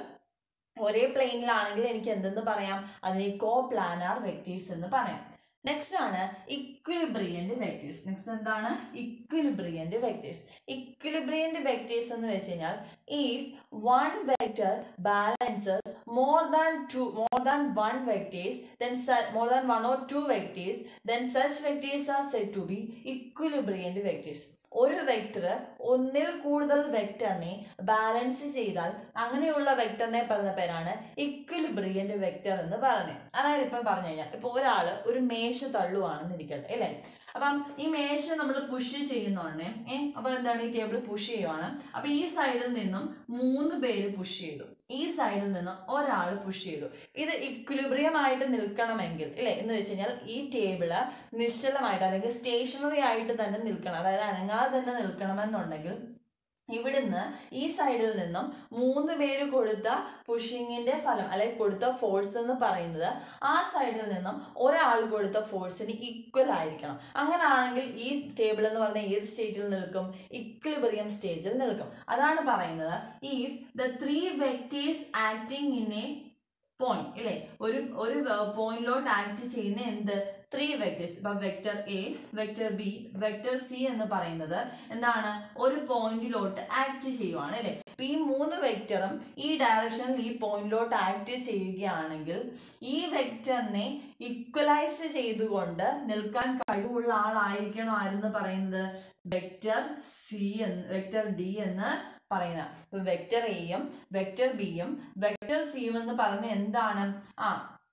ഒരേ പ്ലെയിനിലാണെങ്കിൽ എനിക്ക് എന്തെന്ന് പറയാം അതിനെ കോ പ്ലാനാർ വെക്ടേഴ്സ് എന്ന് പറയാം നെക്സ്റ്റ് ആണ് ഇക്വിലിബ്രിയന്റ് വെക്ടേഴ്സ് നെക്സ്റ്റ് എന്താണ് ഇക്വിലിബ്രിയന്റ് വെക്ടേഴ്സ് ഇക്വിലിബ്രിയന്റ് വെക്ടേഴ്സ് എന്ന് വെച്ച് കഴിഞ്ഞാൽ if one vector balances more than two more than one vectors then more than one or two vectors then such vectors are set to be equilibrant vectors ഒരു vector ഒന്നിൽ കൂടുതൽ വെക്ടറിനെ balance ചെയ്താൽ അങ്ങനെയുള്ള വെക്ടറിനെ പറഞ്ഞ പേരാണ് ഇക്വിലിബ്രിയന്റ് വെക്ടർ എന്ന് പറയുന്നത് അതായത് ഇപ്പം പറഞ്ഞു കഴിഞ്ഞാൽ ഇപ്പൊ ഒരാള് ഒരു മേശ തള്ളുവാണെന്ന് ഇരിക്കട്ടെ അല്ലേ അപ്പം ഈ മേശ നമ്മൾ പുഷ് ചെയ്യുന്നതാണ് ഏ അപ്പൊ എന്താണ് ഈ ടേബിൾ പുഷ് ചെയ്യുവാണ് അപ്പൊ ഈ സൈഡിൽ നിന്നും മൂന്ന് പേര് പുഷ് ചെയ്തു ഈ സൈഡിൽ നിന്നും ഒരാൾ പുഷ് ചെയ്തു ഇത് ഇക്വിലിബ്രിയം ആയിട്ട് നിൽക്കണമെങ്കിൽ ഇല്ലേ എന്ന് വെച്ച് കഴിഞ്ഞാൽ ഈ ടേബിള് നിശ്ചലമായിട്ട് അല്ലെങ്കിൽ സ്റ്റേഷനറി ആയിട്ട് തന്നെ നിൽക്കണം അതായത് അനങ്ങാതെ തന്നെ നിൽക്കണമെന്നുണ്ടെങ്കിൽ ഇവിടുന്ന് ഈ സൈഡിൽ നിന്നും മൂന്ന് പേര് കൊടുത്ത പുഷിങ്ങിന്റെ ഫലം അല്ലെങ്കിൽ കൊടുത്ത ഫോഴ്സ് എന്ന് പറയുന്നത് ആ സൈഡിൽ നിന്നും ഒരാൾ കൊടുത്ത ഫോഴ്സിന് ഈക്വൽ ആയിരിക്കണം അങ്ങനെയാണെങ്കിൽ ഈ ടേബിൾ എന്ന് പറഞ്ഞ ഏത് സ്റ്റേറ്റിൽ നിൽക്കും ഇക്വിലിബ്രിയം സ്റ്റേജിൽ നിൽക്കും അതാണ് പറയുന്നത് if the three vectors acting in a point ഇല്ലേ ഒരു ഒരു പോയിന്റിലോട്ട് ആക്ട് ചെയ്യുന്ന എന്ത് ത്രീ വെക്ടേഴ്സ് ഇപ്പൊ vector A vector B vector C എന്ന് പറയുന്നത് എന്താണ് ഒരു പോയിന്റിലോട്ട് ആക്ട് ചെയ്യുവാണ് അല്ലെ അപ്പൊ ഈ മൂന്ന് വെക്ടറും ഈ ഡയറക്ഷനിൽ ഈ പോയിന്റിലോട്ട് ആക്ട് ചെയ്യുകയാണെങ്കിൽ ഈ വെക്ടറിനെ ഇക്വലൈസ് ചെയ്തുകൊണ്ട് നിൽക്കാൻ കഴിവുള്ള ആളായിരിക്കണം ആരെന്ന് പറയുന്നത് വെക്ടർ സി എന്ന് വെക്ടർ ഡി എന്ന് പറയുന്നത് ഇപ്പൊ വെക്ടർ എയും വെക്ടർ ബിയും വെക്ടർ സിയും എന്ന് പറയുന്നത് എന്താണ് ആ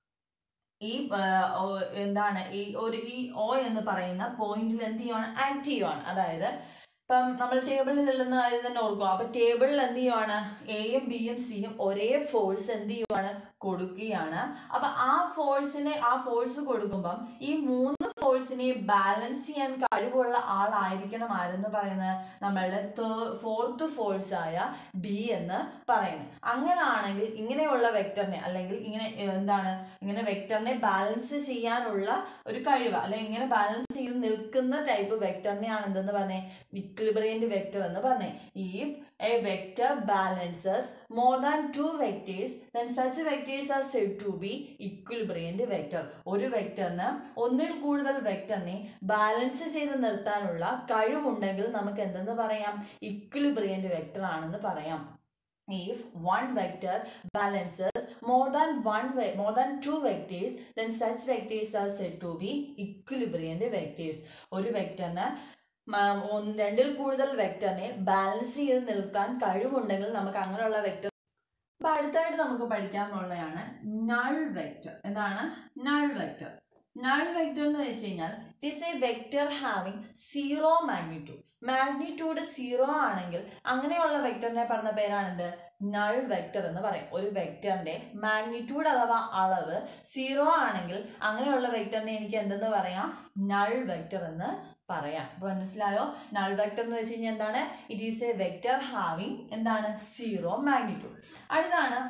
ഈ ആ, ഓ, എന്താണ് ഈ ഒരു ഈ ഓ എന്ന് പറയുന്ന പോയിന്റിൽ എന്ത് ചെയ്യുവാണ് ആക്റ്റീവാണ് അതായത് ഇപ്പം നമ്മൾ ടേബിളിൽ നിൽക്കുന്ന കാര്യം തന്നെ ഓർക്കുക അപ്പൊ ടേബിളിൽ എന്ത് ചെയ്യുവാണ് എയും ബിയും സിയും ഒരേ ഫോഴ്സ് എന്ത് ചെയ്യുവാണ് കൊടുക്കുകയാണ് അപ്പൊ ആ ഫോഴ്സിനെ ആ ഫോഴ്സ് കൊടുക്കുമ്പം ഈ മൂന്ന് ഫോഴ്സിനെ ബാലൻസ് ചെയ്യാൻ കഴിവുള്ള ആളായിരിക്കണം ആരെന്ന് പറയുന്നത് നമ്മളുടെ ഫോർത്ത് ഫോഴ്സ് ആയ ഡി എന്ന് പറയുന്നത് അങ്ങനാണെങ്കിൽ ഇങ്ങനെയുള്ള വെക്ടറിനെ അല്ലെങ്കിൽ ഇങ്ങനെ ഏഹ്, എന്താണ് ഇങ്ങനെ വെക്ടറിനെ ബാലൻസ് ചെയ്യാനുള്ള ഒരു കഴിവ് അല്ലെങ്കിൽ ഇങ്ങനെ ബാലൻസ് ചെയ്ത് നിൽക്കുന്ന ടൈപ്പ് വെക്ടറിനെയാണ് എന്തെന്ന് പറഞ്ഞേ ഇക്വിലിബ്രിയന്റ് വെക്ടർ എന്ന് പറഞ്ഞേ if a vector balances more than two vectors then such vectors are said to be equilibrant vector ഒരു വെക്ടറിന് ഒന്നിൽ കൂടുതൽ വെക്ടറിനെ ബാലൻസ് ചെയ്ത് നിർത്താനുള്ള കഴിവുണ്ടെങ്കിൽ നമുക്ക് എന്തെന്ന് പറയാം ഇക്വിലിബ്രിയന്റ് വെക്ടർ ആണെന്ന് പറയാം if one vector balances more than one ve- more than two vectors then such vectors are said to be equilibriant vectors ഒരു വെക്ടറിന് രണ്ടിൽ കൂടുതൽ വെക്ടറിനെ ബാലൻസ് ചെയ്ത് നിർത്താൻ കഴിവുണ്ടെങ്കിൽ നമുക്ക് അങ്ങനെയുള്ള വെക്ടർ അപ്പൊ അടുത്തായിട്ട് നമുക്ക് പഠിക്കാനുള്ളതാണ് നൾ വെക്ടർ എന്താണ് നൾ വെക്ടർ നൾ വെക്ടർ എന്ന് വെച്ച് കഴിഞ്ഞാൽ this a vector having zero magnitude magnitude zero ആണെങ്കിൽ അങ്ങനെയുള്ള വെക്ടറിനെ പറഞ്ഞ പേരാണെന്ത് നൾ വെക്ടർ എന്ന് പറയും ഒരു വെക്ടറിന്റെ മാഗ്നിറ്റ്യൂഡ് അഥവാ അളവ് സീറോ ആണെങ്കിൽ അങ്ങനെയുള്ള വെക്ടറിനെ എനിക്ക് എന്തെന്ന് പറയാം നൾ വെക്ടർ എന്ന് പറയാം അപ്പൊ മനസ്സിലായോ നൾ വെക്ടർ എന്ന് വെച്ച് കഴിഞ്ഞാൽ എന്താണ് it is a vector having എന്താണ് സീറോ മാഗ്നിറ്റ്യൂഡ് അടുത്താണ്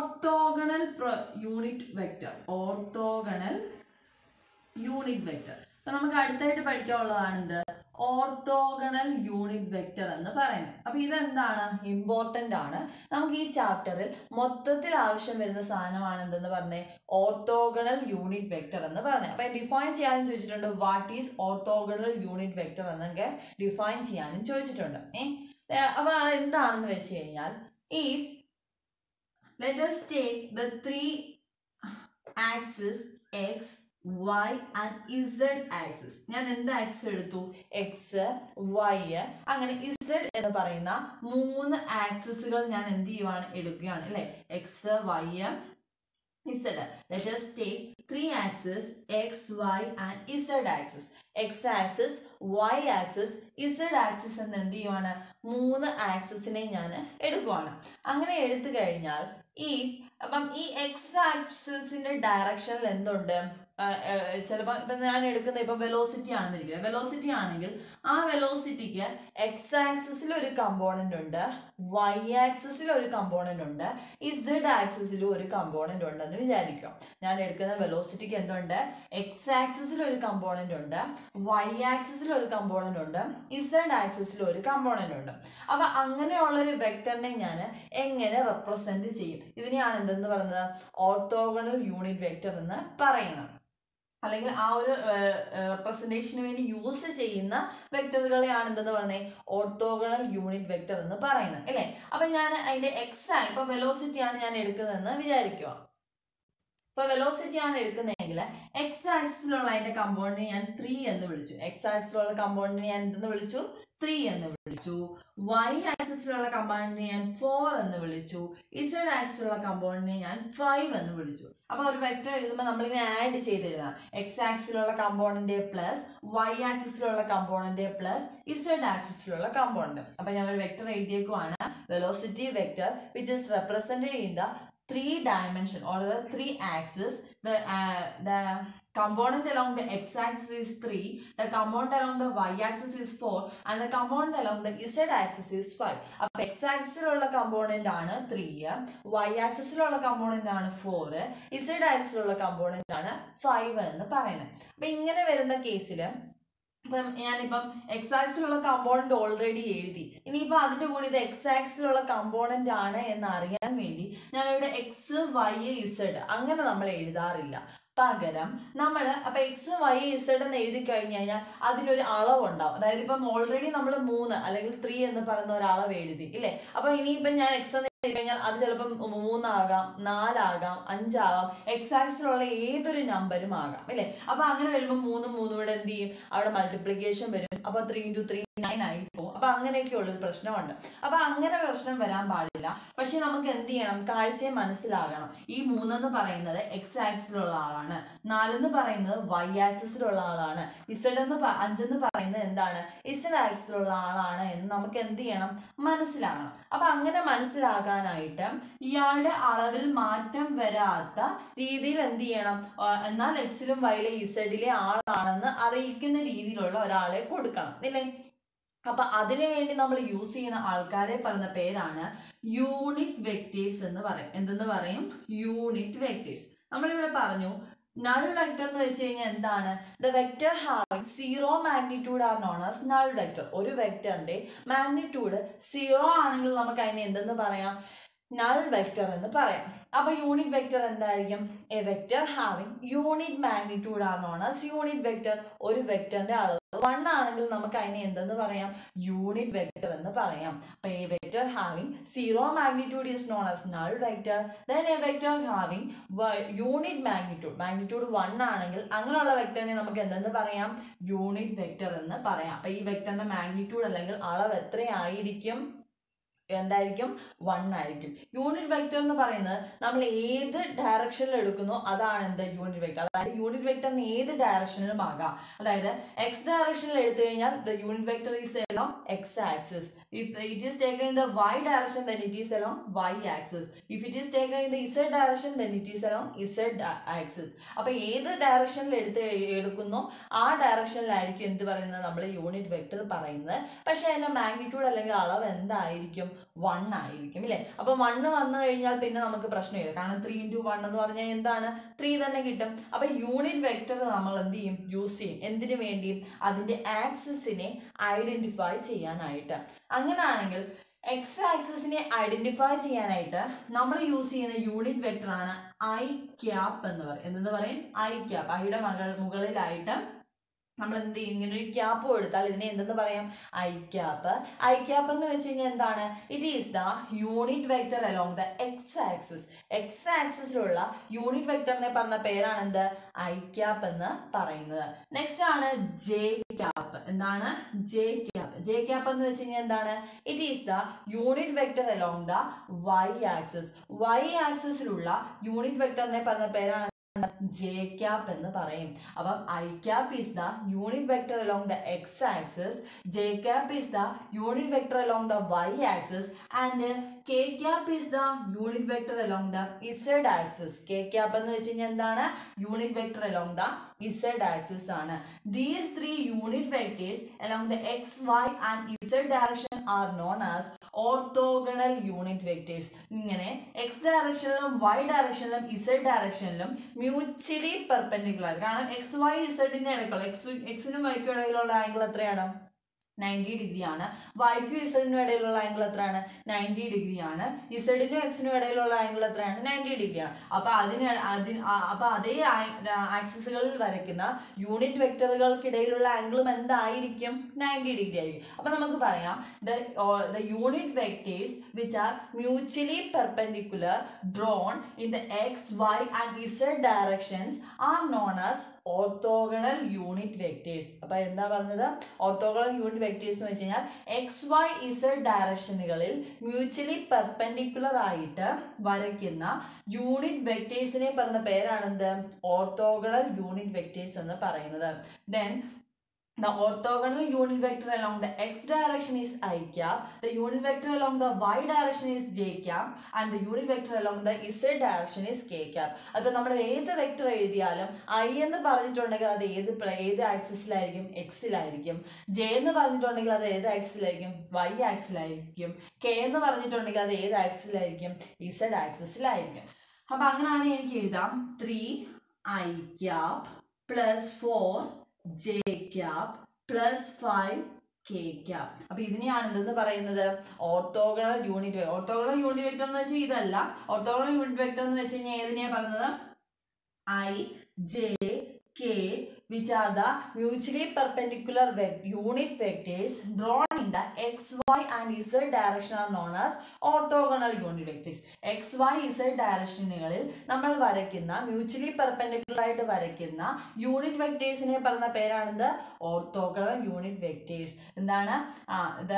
orthogonal unit vector orthogonal unit vector അപ്പൊ നമുക്ക് അടുത്തായിട്ട് പഠിക്കാനുള്ളതാണ് എന്ത് ഓർത്തോഗണൽ യൂണിറ്റ് വെക്റ്റർ എന്ന് പറയുന്നത് അപ്പൊ ഇതെന്താണ് ഇമ്പോർട്ടന്റ് ആണ് നമുക്ക് ഈ ചാപ്റ്ററിൽ മൊത്തത്തിൽ ആവശ്യം വരുന്ന സാധനമാണ് എന്തെന്ന് പറഞ്ഞേ ഓർത്തോഗണൽ യൂണിറ്റ് വെക്റ്റർ എന്ന് പറഞ്ഞത് അപ്പൊ ഡിഫൈൻ ചെയ്യാനും ചോദിച്ചിട്ടുണ്ട് what is orthogonal unit vector എന്നൊക്കെ ഡിഫൈൻ ചെയ്യാനും ചോദിച്ചിട്ടുണ്ട് ഏ അപ്പൊ അത് എന്താണെന്ന് വെച്ച് കഴിഞ്ഞാൽ if let us take the three axis x y and z axis ഞാൻ എന്ത് ആക്സിസ് എടുത്തു എക്സ് വൈ അങ്ങനെ z എന്ന് പറയുന്ന മൂന്ന് ആക്സിസുകൾ ഞാൻ എന്ത് ചെയ്യുവാണ് എടുക്കുകയാണ് അല്ലെ x y Z. Let us take three axes x, y and z axis. x axis, y axis, z axis എന്ന് എന്ത് ചെയ്യുവാണ് മൂന്ന് ആക്സിസിനെ ഞാൻ എടുക്കുവാണ് അങ്ങനെ എടുത്തു കഴിഞ്ഞാൽ ഈ അപ്പം ഈ എക്സ് ആക്സിസിന്റെ ഡയറക്ഷനിൽ എന്തുണ്ട് ചിലപ്പോൾ ഇപ്പം ഞാൻ എടുക്കുന്ന ഇപ്പം വെലോസിറ്റി ആണെന്നിരിക്കുന്നത് വെലോസിറ്റി ആണെങ്കിൽ ആ വെലോസിറ്റിക്ക് എക്സ് ആക്സിസിൽ ഒരു കമ്പോണന്റ് ഉണ്ട് വൈ ആക്സിസിൽ ഒരു കമ്പോണന്റ് ഉണ്ട് ഇസഡ് ആക്സിസിലും ഒരു കമ്പോണന്റ് ഉണ്ടെന്ന് വിചാരിക്കുക ഞാൻ എടുക്കുന്ന വെലോസിറ്റിക്ക് എന്തുണ്ട് എക്സ് ആക്സിസിൽ ഒരു കമ്പോണന്റ് ഉണ്ട് വൈ ആക്സിസിൽ ഒരു കമ്പോണന്റ് ഉണ്ട് ഇസഡ് ആക്സിസിൽ ഒരു കമ്പോണന്റ് ഉണ്ട് അപ്പൊ അങ്ങനെയുള്ള ഒരു വെക്ടറിനെ ഞാൻ എങ്ങനെ റെപ്രസെന്റ് ചെയ്യും ഇതിനെയാണ് എന്തെന്ന് പറയുന്നത് ഓർത്തോഗണൽ യൂണിറ്റ് വെക്ടർ എന്ന് പറയുന്നത് അല്ലെങ്കിൽ ആ ഒരു റെപ്രസെന്റേഷന് വേണ്ടി യൂസ് ചെയ്യുന്ന വെക്ടറുകളെയാണ് എന്തെന്ന് പറയുന്നത് ഓർത്തോഗണൽ യൂണിറ്റ് വെക്ടർ എന്ന് പറയുന്നത് അല്ലേ അപ്പൊ ഞാൻ അതിന്റെ എക്സ് ഇപ്പൊ വെലോസിറ്റി ആണ് ഞാൻ എടുക്കുന്നതെന്ന് വിചാരിക്കുക ഇപ്പൊ വെലോസിറ്റി ആണ് എടുക്കുന്നതെങ്കിൽ എക്സ് ആക്സിലുള്ള അതിന്റെ കമ്പോണ്ടിനെ ഞാൻ ത്രീ എന്ന് വിളിച്ചു എക്സ് ആക്സിലുള്ള കമ്പോണ്ടിനെ ഞാൻ എന്തെന്ന് വിളിച്ചു ത്രീ എന്ന് വിളിച്ചു വൈ ആക്സിസിലുള്ള കമ്പോണ്ടിനെ ഞാൻ ഫോർ എന്ന് വിളിച്ചു ഇസഡ് ആക്സിലുള്ള കമ്പോണ്ടിനെ ഞാൻ ഫൈവ് എന്ന് വിളിച്ചു അപ്പൊ ഒരു വെക്ടർ എഴുതുമ്പോൾ നമ്മളിങ്ങനെ ആഡ് ചെയ്തെഴുതാം എക്സ് ആക്സിലുള്ള കമ്പോണന്റ് പ്ലസ് വൈ ആക്സിസിലുള്ള കമ്പോണന്റ് പ്ലസ് ഇസഡ് ആക്സിസിലുള്ള കമ്പോണന്റ് അപ്പൊ ഞാൻ ഒരു വെക്ടർ എഴുതിയേക്കുവാണ് velocity vector which is represented in the three dimension or the three axis the uh, the component along the x-axis is 3 the component along the y-axis is 4 and the component along the z-axis is 5 അപ്പൊ x ആക്സിസിലുള്ള component ആണ് three y ആക്സിസിലുള്ള component ആണ് four z ആക്സിസിലുള്ള component ആണ് five എന്ന് പറയുന്നത് അപ്പൊ ഇങ്ങനെ വരുന്ന കേസിൽ ഇപ്പം ഞാനിപ്പം എക്സ് ആക്സിലുള്ള കമ്പോണന്റ് ഓൾറെഡി എഴുതി ഇനിയിപ്പോൾ അതിന്റെ കൂടെ ഇത് എക്സ് ആക്സിലുള്ള കമ്പോണന്റ് ആണ് എന്ന് അറിയാൻ വേണ്ടി ഞാനിവിടെ എക്സ് വൈ ഇസഡ് അങ്ങനെ നമ്മൾ എഴുതാറില്ല പകരം നമ്മൾ അപ്പൊ എക്സ് വൈ ഇസഡ് എന്ന് എഴുതി കഴിഞ്ഞു കഴിഞ്ഞാൽ അതിനൊരു അളവുണ്ടാവും അതായത് ഇപ്പം ഓൾറെഡി നമ്മൾ മൂന്ന് അല്ലെങ്കിൽ ത്രീ എന്ന് പറയുന്ന ഒരു അളവ് എഴുതി ഇല്ലേ അപ്പൊ ഇനിയിപ്പം ഞാൻ എക്സ് എന്ന് എഴുതി കഴിഞ്ഞാൽ അത് ചിലപ്പം മൂന്നാകാം നാലാകാം അഞ്ചാകാം എക്സ് ആക്സിലുള്ള ഏതൊരു നമ്പരും ആകാം അല്ലേ അപ്പൊ അങ്ങനെ വരുമ്പോൾ മൂന്ന് മൂന്നും കൂടെ എന്ത് ചെയ്യും അവിടെ മൾട്ടിപ്ലിക്കേഷൻ വരും അപ്പൊ ത്രീ ഇൻറ്റു ത്രീ നയൻ ആയി പോകും അപ്പൊ അങ്ങനെയൊക്കെ ഉള്ളൊരു പ്രശ്നമുണ്ട് അപ്പൊ അങ്ങനെ പ്രശ്നം വരാൻ പാടില്ല പക്ഷെ നമുക്ക് എന്ത് ചെയ്യണം കാഴ്ചയെ മനസ്സിലാകണം ഈ മൂന്നെന്ന് പറയുന്നത് എക്സ് ആക്സിലുള്ള ആളാണ് നാലെന്ന് പറയുന്നത് വൈ ആക്സിസിലുള്ള ആളാണ് ഇസഡ് എന്ന് പ- അഞ്ചെന്ന് പറയുന്നത് എന്താണ് ഇസഡ് ആക്സിസിലുള്ള ആളാണ് എന്ന് നമുക്ക് എന്ത് ചെയ്യണം മനസ്സിലാകണം അപ്പൊ അങ്ങനെ മനസ്സിലാകാനായിട്ട് ഇയാളുടെ അളവിൽ മാറ്റം വരാത്ത രീതിയിൽ എന്ത് ചെയ്യണം ആ, എന്നാൽ എക്സിലും വൈയിലെ ഇസഡിലെ ആളാണെന്ന് അറിയിക്കുന്ന രീതിയിലുള്ള ഒരാളെ കൊടുക്കണം ഇല്ലേ അപ്പൊ അതിനു വേണ്ടി നമ്മൾ യൂസ് ചെയ്യുന്ന ആൾക്കാരെ പറയുന്ന പേരാണ് യൂണിറ്റ് വെക്ടേഴ്സ് എന്ന് പറയും എന്തെന്ന് പറയും യൂണിറ്റ് വെക്ടേഴ്സ് നമ്മളിവിടെ പറഞ്ഞു നൾ വെക്ടർ എന്ന് വെച്ച് കഴിഞ്ഞാൽ എന്താണ് the vector having zero magnitude are known as null vector ഒരു വെക്ടറിന്റെ മാഗ്നിറ്റ്യൂഡ് സീറോ ആണെങ്കിൽ നമുക്ക് അതിനെ എന്തെന്ന് പറയാം നൾ വെക്ടർ എന്ന് പറയാം അപ്പൊ യൂണിറ്റ് വെക്ടർ എന്തായിരിക്കും a vector having unit magnitude are known as unit vector ഒരു വെക്ടറിന്റെ അളവ് വൺ ആണെങ്കിൽ നമുക്ക് അതിനെ എന്തെന്ന് പറയാം യൂണിറ്റ് വെക്ടർ എന്ന് പറയാം അപ്പൊ a vector having zero magnitude is known as null vector then a vector having unit magnitude magnitude one ആണെങ്കിൽ അങ്ങനെയുള്ള വെക്ടറിനെ നമുക്ക് എന്തെന്ന് പറയാം യൂണിറ്റ് വെക്ടർ എന്ന് പറയാം അപ്പൊ ഈ വെക്ടറിന്റെ മാഗ്നിറ്റ്യൂഡ് അല്ലെങ്കിൽ അളവ് എത്രയായിരിക്കും എന്തായിരിക്കും വൺ ആയിരിക്കും യൂണിറ്റ് വെക്ടർ എന്ന് പറയുന്നത് നമ്മൾ ഏത് ഡയറക്ഷനിൽ എടുക്കുന്നോ അതാണ് എന്ത് യൂണിറ്റ് വെക്ടർ അതായത് യൂണിറ്റ് വെക്ടറിന് ഏത് ഡയറക്ഷനിലും ആകാം അതായത് എക്സ് ഡയറക്ഷനിൽ എടുത്തു കഴിഞ്ഞാൽ the unit vector is along x axis if it is taken in the y direction then it is along y axis if it is taken in the z direction then it is along z axis അപ്പൊ ഏത് ഡയറക്ഷനിൽ എടുത്ത് എടുക്കുന്നോ ആ ഡയറക്ഷനിലായിരിക്കും എന്ത് പറയുന്നത് നമ്മൾ unit vector പറയുന്നത് പക്ഷെ അതിന്റെ മാഗ്നിറ്റ്യൂഡ് അല്ലെങ്കിൽ അളവ് എന്തായിരിക്കും വൺ ആയിരിക്കും ഇല്ലേ അപ്പൊ വണ്ണ് വന്നു കഴിഞ്ഞാൽ പിന്നെ നമുക്ക് പ്രശ്നമില്ല കാരണം ത്രീ ഇൻറ്റു വൺ എന്ന് പറഞ്ഞാൽ എന്താണ് ത്രീ തന്നെ കിട്ടും അപ്പൊ യൂണിറ്റ് വെക്ടർ നമ്മൾ എന്ത് ചെയ്യും യൂസ് ചെയ്യും എന്തിനു വേണ്ടി അതിന്റെ ആക്സിസിനെ ഐഡന്റിഫൈ ചെയ്യാനായിട്ട് അങ്ങനെയാണെങ്കിൽ എക്സ് ആക്സിസിനെ ഐഡന്റിഫൈ ചെയ്യാനായിട്ട് നമ്മൾ യൂസ് ചെയ്യുന്ന യൂണിറ്റ് വെക്ടർ ആണ് ഐ ക്യാപ്പ് എന്ന് പറയും എന്തെന്ന് പറയും ഐ ക്യാപ്പ് ഐയുടെ മകൾ മുകളിലായിട്ട് നമ്മൾ എന്ത് ചെയ്യും ഇങ്ങനെ ഒരു ക്യാപ്പ് കൊടുത്താൽ ഇതിനെ എന്തെന്ന് പറയാം ഐ ക്യാപ്പ് ഐ ക്യാപ്പ് എന്ന് വെച്ച് കഴിഞ്ഞാൽ എന്താണ് it is the unit vector along the x axis x ആക്സിസിലുള്ള യൂണിറ്റ് വെക്ടറിനെ പറഞ്ഞ പേരാണ് എന്ത് ഐ ക്യാപ്പ് എന്ന് പറയുന്നത് നെക്സ്റ്റ് ആണ് ജെ ക്യാപ്പ് എന്താണ് ജെ ക്യാപ്പ് ജെ ക്യാപ്പ് എന്ന് വെച്ച് കഴിഞ്ഞാൽ എന്താണ് it is the unit vector along the y axis y ആക്സിസിലുള്ള യൂണിറ്റ് വെക്ടറിനെ പറഞ്ഞ പേരാണ് ജെ ക്യാപ്പ് എന്ന് പറയും അപ്പം i cap is the unit vector along the x axis j cap is the unit vector along the y axis and k cap is the unit vector along the z axis k cap എന്ന് വെച്ച് കഴിഞ്ഞാൽ എന്താണ് unit vector along the z axis ആണ് these three unit vectors along the x y and z direction are known as orthogonal unit vectors ഇങ്ങനെ x ഡയറക്ഷനിലും y ഡയറക്ഷനിലും z ഡയറക്ഷനിലും mutually perpendicular കാരണം എക്സ് വൈ ഇസഡിന്റെ ഇടയ്ക്കുള്ള എക്സ് എക്സിനും വൈക്കും ഇടയിലുള്ള angle എത്രയാണ് നയൻറ്റി ഡിഗ്രി ആണ് വൈക്കും ഇസഡിനും ഇടയിലുള്ള ആംഗിൾ എത്രയാണ് നയൻറ്റി ഡിഗ്രി ആണ് ഇസഡിനും എക്സിനും ഇടയിലുള്ള ആംഗിൾ എത്രയാണ് നയൻറ്റി ഡിഗ്രി ആണ് അപ്പൊ അതിന് അതിന് ആ- അപ്പൊ അതേ ആക്സിസുകളിൽ വരയ്ക്കുന്ന യൂണിറ്റ് വെക്ടറുകൾക്കിടയിലുള്ള ആംഗിളും എന്തായിരിക്കും നയൻറ്റി ഡിഗ്രി ആയിരിക്കും അപ്പൊ നമുക്ക് പറയാം the the unit vectors which are mutually perpendicular drawn in the x y and z directions are known as orthogonal unit vectors അപ്പൊ എന്താ പറഞ്ഞത് ഓർത്തോഗണൽ യൂണിറ്റ് വെക്ടേഴ്സ് എന്ന് വെച്ച് കഴിഞ്ഞാൽ എക്സ് വൈ ഇസഡ് ഡയറക്ഷനുകളിൽ മ്യൂച്വലി പെർപെൻഡിക്കുലർ ആയിട്ട് വരയ്ക്കുന്ന യൂണിറ്റ് വെക്ടേഴ്സിനെ പറഞ്ഞ പേരാണെന്ത് ഓർത്തോഗണൽ യൂണിറ്റ് വെക്ടേഴ്സ് എന്ന് പറയുന്നത് then The orthogonal unit vector along the x direction is i cap, the unit vector along the y direction is j cap, and the unit vector along the z direction is k cap. അപ്പോൾ നമ്മൾ ഏത് vector എഴുതിയാലും I എന്ന് പറഞ്ഞിട്ടുണ്ടെങ്കിൽ അത് ഏത് പ്ല- ഏത് ആക്സിസിലായിരിക്കും എക്സിലായിരിക്കും ജെ എന്ന് പറഞ്ഞിട്ടുണ്ടെങ്കിൽ അത് ഏത് ആക്സിലായിരിക്കും വൈ ആക്സിലായിരിക്കും കെ എന്ന് പറഞ്ഞിട്ടുണ്ടെങ്കിൽ അത് ഏത് ആക്സിലായിരിക്കും ഇസഡ് ആക്സിസിലായിരിക്കും അപ്പൊ അങ്ങനെയാണെങ്കിൽ എനിക്ക് എഴുതാം three i cap plus four j cap plus five k cap അപ്പൊ ഇതിനെയാണ് എന്തെന്ന് പറയുന്നത് orthogonal unit orthogonal unit vector എന്ന് വെച്ചാൽ ഇതല്ല ഓർത്തോഗണൽ യൂണിറ്റ് വെക്ടർ എന്ന് വെച്ച് കഴിഞ്ഞാൽ ഏതിനെയാ പറയുന്നത് i j k which are the mutually perpendicular vec- unit vectors drawn in the x, y and z direction are known as orthogonal unit vectors. x, y, z ഡയറക്ഷനുകളിൽ നമ്മൾ വരയ്ക്കുന്ന mutually perpendicular ആയിട്ട് വരയ്ക്കുന്ന യൂണിറ്റ് വെക്ടേഴ്സിനെ പറഞ്ഞ പേരാണെന്ത് orthogonal unit vectors എന്താണ് ആ ഇത്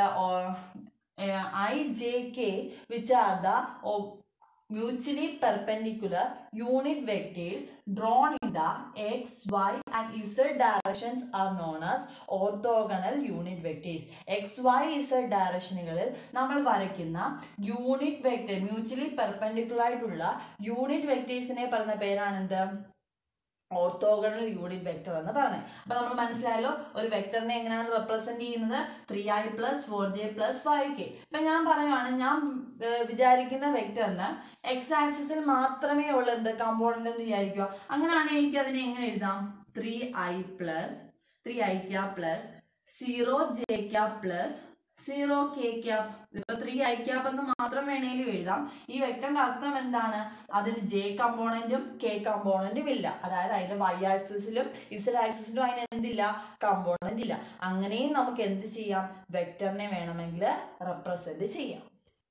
i j k which are the mutually perpendicular unit vectors drawn in the x, y and z directions are known as orthogonal unit vectors. x, y, z ഡയറക്ഷനുകളിൽ നമ്മൾ വരയ്ക്കുന്ന unit vector mutually perpendicular ആയിട്ടുള്ള unit വെക്ടേഴ്സിനെ പറയുന്ന പേരാണെന്ത് orthogonal unit vector എന്ന് പറഞ്ഞത് അപ്പൊ നമ്മൾ മനസ്സിലായല്ലോ ഒരു വെക്ടറിനെ എങ്ങനെയാണ് റെപ്രസെന്റ് ചെയ്യുന്നത് three i plus four j plus five k ഇപ്പൊ ഞാൻ പറയുവാണ് ഞാൻ ഏഹ്, വിചാരിക്കുന്ന വെക്ടറിന് എക്സ് ആക്സിസിൽ മാത്രമേ ഉള്ളൂ എന്ത് കമ്പോണന്റ് എന്ന് വിചാരിക്കുക അങ്ങനെയാണെങ്കിൽ എനിക്ക് അതിനെ എങ്ങനെ എഴുതാം three i plus three i cap plus zero j cap plus zero k cap ഇപ്പൊ ത്രീ ഐ ക്യാപ് എന്ന് മാത്രം വേണേലും എഴുതാം ഈ വെക്ടറിന്റെ അർത്ഥം എന്താണ് അതിന് ജെ കമ്പോണന്റും കെ കമ്പോണന്റും ഇല്ല അതായത് അതിന്റെ വൈ ആക്സിസിലും ഇസഡ് ആക്സിസിലും അതിന് എന്തില്ല കമ്പോണന്റ് ഇല്ല അങ്ങനെയും നമുക്ക് എന്ത് ചെയ്യാം വെക്ടറിനെ വേണമെങ്കിൽ റെപ്രസെന്റ് ചെയ്യാം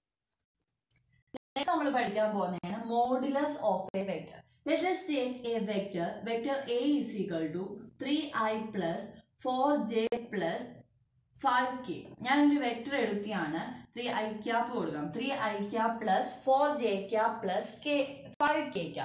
നെക്സ്റ്റ് നമ്മൾ പഠിക്കാൻ പോകുന്നതാണ് modulus of a vector Let us take a vector. Vector A is equal to 3i plus 4j plus 5k. ഞാൻ ഒരു വെക്ടർ എടുക്കുകയാണ് ത്രീ ഐ ക്യാപ്പ് കൊടുക്കണം three i cap plus four j cap plus k five k cap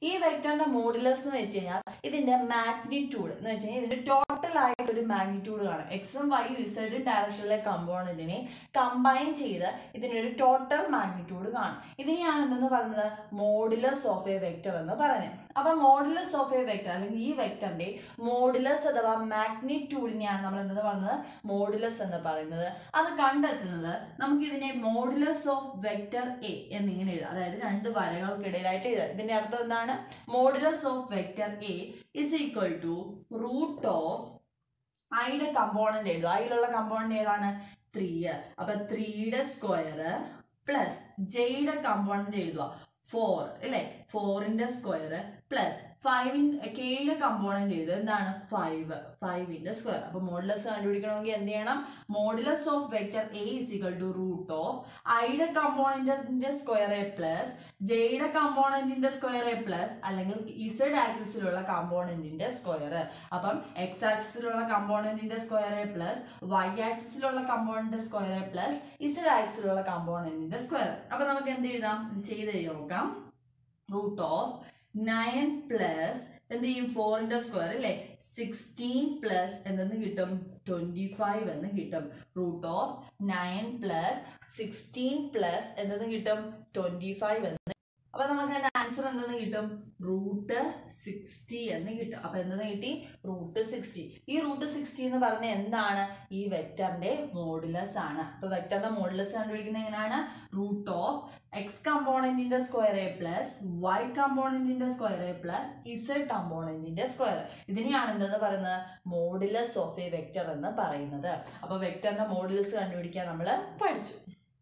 ഈ വെക്ടറിന്റെ modulus എന്ന് വെച്ച് കഴിഞ്ഞാൽ ഇതിന്റെ മാഗ്നിറ്റ്യൂഡ് എന്ന് വെച്ച് കഴിഞ്ഞാൽ ഇതിന്റെ ടോട്ടൽ ആയിട്ട് ഒരു മാഗ്നിറ്റ്യൂഡ് കാണും എക്സും വൈയും ഇസഡും ഡയറക്ഷനിലെ കമ്പോണന്റിനെ കമ്പൈൻ ചെയ്ത് ഇതിനൊരു ടോട്ടൽ മാഗ്നിറ്റ്യൂഡ് കാണും ഇതിനെയാണ് എന്തെന്ന് പറയുന്നത് മോഡുലസ് ഓഫ് എ വെക്ടർ എന്ന് പറയുന്നത് അപ്പൊ മോഡുലസ് ഓഫ് എ വെക്ടർ അല്ലെങ്കിൽ ഈ വെക്ടറിന്റെ മോഡുലസ് അഥവാ മാഗ്നിറ്റ്യൂഡിനെയാണ് നമ്മൾ എന്തെന്ന് പറയുന്നത് മോഡുലസ് എന്ന് പറയുന്നത് അത് കണ്ടെത്തുന്നത് നമുക്ക് ഇതിനെ മോഡുലസ് ഓഫ് വെക്ടർ എ എന്നിങ്ങനെ എഴുതാം അതായത് രണ്ട് വരകൾക്കിടയിലായിട്ട് എഴുതാം ഇതിന്റെ അർത്ഥം എന്താണ് modulus of vector A is equal to root of ഐയുടെ കമ്പോണന്റ് എഴുതുക ഐയിലുള്ള കമ്പോണന്റ് ഏതാണ് ത്രീ അപ്പൊ ത്രീയുടെ സ്ക്വയർ പ്ലസ് ജെയുടെ കമ്പോണന്റ് എഴുതുക ഫോർ അല്ലേ ഫോറിന്റെ സ്ക്വയർ പ്ലസ് ഫൈവിൻ കെയുടെ കമ്പോണന്റ് എഴുതുക എന്താണ് ഫൈവ് ഫൈവിന്റെ സ്ക്വയർ അപ്പൊ മോഡുലസ് കണ്ടുപിടിക്കണമെങ്കിൽ എന്ത് ചെയ്യണം modulus of vector A is equal to root of ഐയുടെ കമ്പോണന്റിന്റെ സ്ക്വയർ എ പ്ലസ് ജെയുടെ കമ്പോണന്റിന്റെ സ്ക്വയർ എ പ്ലസ് അല്ലെങ്കിൽ ഇസഡ് ആക്സിസിലുള്ള കമ്പോണന്റിന്റെ സ്ക്വയർ അപ്പം എക്സ് ആക്സിസിലുള്ള കമ്പോണന്റിന്റെ സ്ക്വയർ എ പ്ലസ് വൈ ആക്സിസിലുള്ള കമ്പോണന്റിന്റെ സ്ക്വയർ എ പ്ലസ് ഇസഡ് ആക്സിസിലുള്ള കമ്പോണന്റിന്റെ സ്ക്വയർ അപ്പൊ നമുക്ക് എന്ത് എഴുതാം ഇത് ചെയ്ത് എഴുതി നോക്കാം റൂട്ട് ഓഫ് നയൻ പ്ലസ് എന്ത് ചെയ്യും ഫോറിന്റെ സ്ക്വയർ അല്ലേ സിക്സ്റ്റീൻ പ്ലസ് എന്തെന്ന് കിട്ടും ട്വന്റി ഫൈവ് എന്ന് കിട്ടും root of nine plus sixteen plus എന്തെന്ന് കിട്ടും ട്വന്റി ഫൈവ് എന്ന് അപ്പൊ നമുക്ക് അതിന്റെ ആൻസർ എന്തെന്ന് കിട്ടും റൂട്ട് സിക്സ്റ്റി എന്ന് കിട്ടും അപ്പൊ എന്തെന്ന് കിട്ടി റൂട്ട് സിക്സ്റ്റി ഈ റൂട്ട് സിക്സ്റ്റി എന്ന് പറഞ്ഞ എന്താണ് ഈ വെക്ടറിന്റെ മോഡുലസ് ആണ് അപ്പൊ വെക്ടറിന്റെ മോഡുലസ് കണ്ടുപിടിക്കുന്നത് എങ്ങനെയാണ് റൂട്ട് ഓഫ് എക്സ് കമ്പോണന്റിന്റെ സ്ക്വയർ എ പ്ലസ് വൈ കമ്പോണന്റിന്റെ സ്ക്വയർ എ പ്ലസ് ഇസഡ് കമ്പോണന്റിന്റെ സ്ക്വയർ ഇതിനെയാണ് എന്തെന്ന് പറയുന്നത് മോഡുലസ് ഓഫ് എ വെക്ടർ എന്ന് പറയുന്നത് അപ്പൊ വെക്ടറിന്റെ മോഡുലസ് കണ്ടുപിടിക്കാൻ നമ്മൾ പഠിച്ചു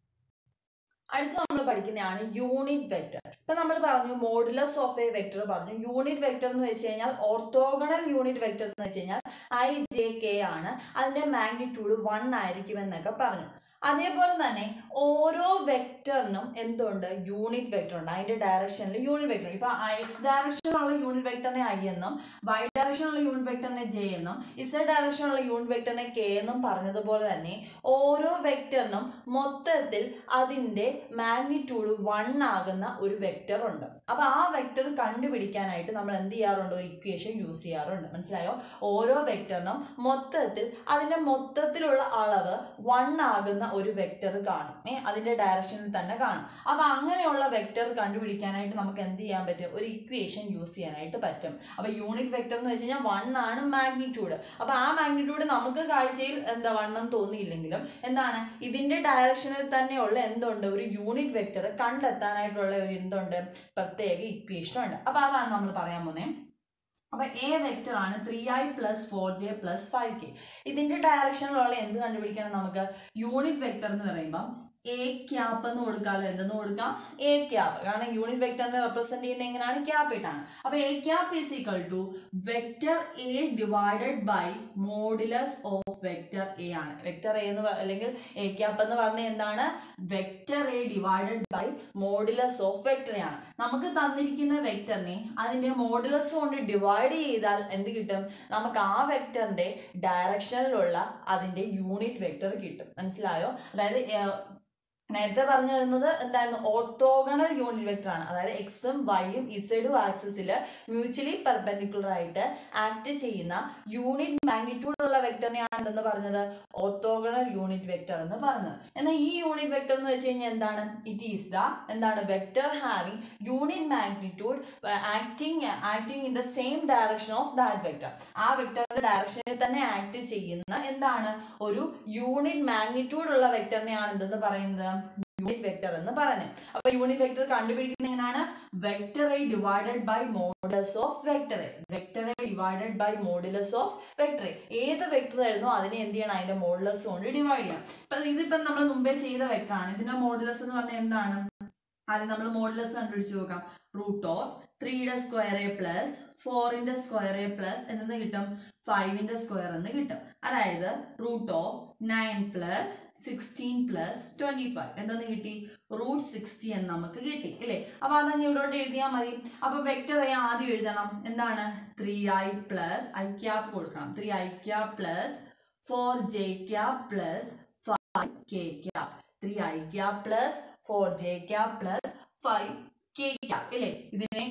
അടുത്ത നമ്മൾ പഠിക്കുന്നതാണ് യൂണിറ്റ് വെക്ടർ ഇപ്പൊ നമ്മൾ പറഞ്ഞു മോഡുലസ് ഓഫ് എ വെക്ടർ പറഞ്ഞു യൂണിറ്റ് വെക്ടർ എന്ന് വെച്ച് കഴിഞ്ഞാൽ ഓർത്തോഗണൽ യൂണിറ്റ് വെക്ടർ എന്ന് വെച്ച് കഴിഞ്ഞാൽ ഐ ജെ കെ ആണ് അതിന്റെ മാഗ്നിറ്റ്യൂഡ് വൺ ആയിരിക്കും എന്നൊക്കെ പറഞ്ഞു അതേപോലെ തന്നെ ഓരോ വെക്ടറിനും എന്തുണ്ട് യൂണിറ്റ് വെക്ടർ ഉണ്ട് അതിന്റെ ഡയറക്ഷനിൽ യൂണിറ്റ് വെക്ടർ ഇപ്പൊ എക്സ് ഡയറക്ഷനിലുള്ള യൂണിറ്റ് വെക്ടറിനെ ഐ എന്നും വൈ ഡയറക്ഷനിലുള്ള യൂണിറ്റ് വെക്ടറിനെ ജെ എന്നും ഇസഡ് ഡയറക്ഷനിലുള്ള യൂണിറ്റ് വെക്ടറിനെ കെ എന്നും പറഞ്ഞതുപോലെ തന്നെ ഓരോ വെക്ടറിനും മൊത്തത്തിൽ അതിന്റെ മാഗ്നിറ്റ്യൂഡ് വൺ ആകുന്ന ഒരു വെക്ടർ ഉണ്ട് അപ്പൊ ആ വെക്ടർ കണ്ടുപിടിക്കാനായിട്ട് നമ്മൾ എന്ത് ചെയ്യാറുണ്ട് ഒരു ഇക്വേഷൻ യൂസ് ചെയ്യാറുണ്ട് മനസ്സിലായോ ഓരോ വെക്ടറിനും മൊത്തത്തിൽ അതിന്റെ മൊത്തത്തിലുള്ള അളവ് വൺ ആകുന്ന ഒരു വെക്ടർ കാണും ഏ അതിന്റെ ഡയറക്ഷനിൽ തന്നെ കാണും അപ്പൊ അങ്ങനെയുള്ള വെക്ടർ കണ്ടുപിടിക്കാനായിട്ട് നമുക്ക് എന്ത് ചെയ്യാൻ പറ്റും ഒരു ഇക്വേഷൻ യൂസ് ചെയ്യാനായിട്ട് പറ്റും അപ്പൊ യൂണിറ്റ് വെക്ടർ എന്ന് വെച്ച് കഴിഞ്ഞാൽ വൺ ആണ് മാഗ്നിറ്റ്യൂഡ് അപ്പൊ ആ മാഗ്നിറ്റ്യൂഡ് നമുക്ക് കാഴ്ചയിൽ എന്താ വണ്ണം തോന്നിയില്ലെങ്കിലും എന്താണ് ഇതിന്റെ ഡയറക്ഷനിൽ തന്നെയുള്ള എന്തുണ്ട് ഒരു യൂണിറ്റ് വെക്ടർ കണ്ടെത്താനായിട്ടുള്ള ഒരു എന്തുണ്ട് പ്രത്യേക ഇക്വേഷൻ ഉണ്ട് അപ്പൊ അതാണ് നമ്മൾ പറയാൻ പോകുന്നത് അപ്പൊ എ വെക്ടർ ആണ് three i plus four j plus five k ഇതിന്റെ ഡയറക്ഷനിലുള്ള എന്ത് കണ്ടുപിടിക്കണം നമുക്ക് യൂണിറ്റ് വെക്ടർ എന്ന് പറയുമ്പോൾ എ ക്യാപ്പ് എന്ന് കൊടുക്കാമല്ലോ എന്തെന്ന് കൊടുക്കാം എ ക്യാപ്പ് കാരണം യൂണിറ്റ് വെക്ടറിനെ റെപ്രസെന്റ് ചെയ്യുന്നത് എങ്ങനെയാണ് ക്യാപ്പ് ഇട്ടാണ് അപ്പൊ a cap is equal to vector a divided by modulus of vector a ആണ് വെക്ടർ എ എന്ന് പ- അല്ലെങ്കിൽ എ ക്യാപ്പ് എന്ന് പറഞ്ഞ എന്താണ് vector a divided by modulus of vector ആണ് നമുക്ക് തന്നിരിക്കുന്ന വെക്ടറിനെ അതിന്റെ മോഡുലസ് കൊണ്ട് ഡിവൈഡ് ചെയ്താൽ എന്ത് കിട്ടും നമുക്ക് ആ വെക്ടറിന്റെ ഡയറക്ഷനിലുള്ള അതിന്റെ യൂണിറ്റ് വെക്ടർ കിട്ടും മനസ്സിലായോ അതായത് ഏർ, നേരത്തെ പറഞ്ഞു തരുന്നത് എന്തായിരുന്നു ഓർത്തോഗണൽ യൂണിറ്റ് വെക്ടർ ആണ് അതായത് എക്സും വൈയും ഇസഡും ആക്സിസിൽ മ്യൂച്വലി പെർപെൻഡിക്കുലർ ആയിട്ട് ആക്ട് ചെയ്യുന്ന യൂണിറ്റ് മാഗ്നിറ്റ്യൂഡ് ഉള്ള വെക്ടറിനെയാണ് എന്തെന്ന് പറഞ്ഞത് ഓർത്തോഗണൽ യൂണിറ്റ് വെക്ടർ എന്ന് പറഞ്ഞത് എന്നാൽ ഈ യൂണിറ്റ് വെക്ടർ എന്ന് വെച്ച് കഴിഞ്ഞാൽ എന്താണ് ഇറ്റ് ഈസ് ദ എന്താണ് vector having unit magnitude acting acting in the same direction of that vector ആ വെക്ടറിന്റെ ഡയറക്ഷനിൽ തന്നെ ആക്ട് ചെയ്യുന്ന എന്താണ് ഒരു യൂണിറ്റ് മാഗ്നിറ്റ്യൂഡ് ഉള്ള വെക്ടറിനെയാണ് എന്തെന്ന് പറയുന്നത് യൂണിറ്റ് വെക്ടർ എന്ന് പറയുന്നത് അപ്പൊ യൂണിറ്റ് വെക്ടർ കണ്ടുപിടിക്കുന്നത് എങ്ങനെയാണ് vector a divided by modulus of vector A vector a divided by modulus of vector a ഏത് വെക്ടർ ആയിരുന്നോ അതിനെ എന്ത് ചെയ്യണം അതിന്റെ മോഡുലസ് കൊണ്ട് ഡിവൈഡ് ചെയ്യാം ഇപ്പൊ ഇതിപ്പം നമ്മൾ മുമ്പേ ചെയ്ത വെക്ടർ ആണ് ഇതിന്റെ മോഡുലസ് എന്ന് പറഞ്ഞാൽ എന്താണ് ആദ്യം നമ്മൾ മോഡുലസ് കണ്ടുപിടിച്ച് നോക്കാം റൂട്ട് ഓഫ് ത്രീയുടെ സ്ക്വയർ എ പ്ലസ് ഫോറിന്റെ സ്ക്വയർ എ പ്ലസ് എന്തെന്ന് കിട്ടും ഫൈവിന്റെ സ്ക്വയർ എന്ന് കിട്ടും അതായത് root of nine plus sixteen plus twenty five എന്തെന്ന് കിട്ടി റൂട്ട് സിക്സ്റ്റി എന്ന് നമുക്ക് കിട്ടി ഇല്ലേ അപ്പൊ അതങ്ങ് ഇവിടോട്ട് എഴുതിയാൽ മതി അപ്പൊ വെക്ടർ ആദ്യം എഴുതണം എന്താണ് three i plus i cap കൊടുക്കണം three i cap plus four j cap plus five k cap three i cap plus four j cap plus five k cap ഇല്ലേ ഇതിനെ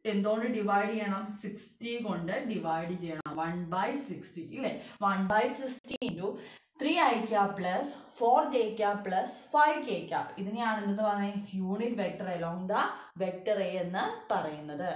എന്തുകൊണ്ട് ഡിവൈഡ് ചെയ്യണം സിക്സ്റ്റി കൊണ്ട് ഡിവൈഡ് ചെയ്യണം വൺ ബൈ സിക്സ്റ്റി ഇല്ലേ one by sixty into three i cap plus four j cap plus five k cap ഇതിനെയാണ് എന്തെന്ന് പറയുന്നത് unit vector along the vector a എന്ന് പറയുന്നത്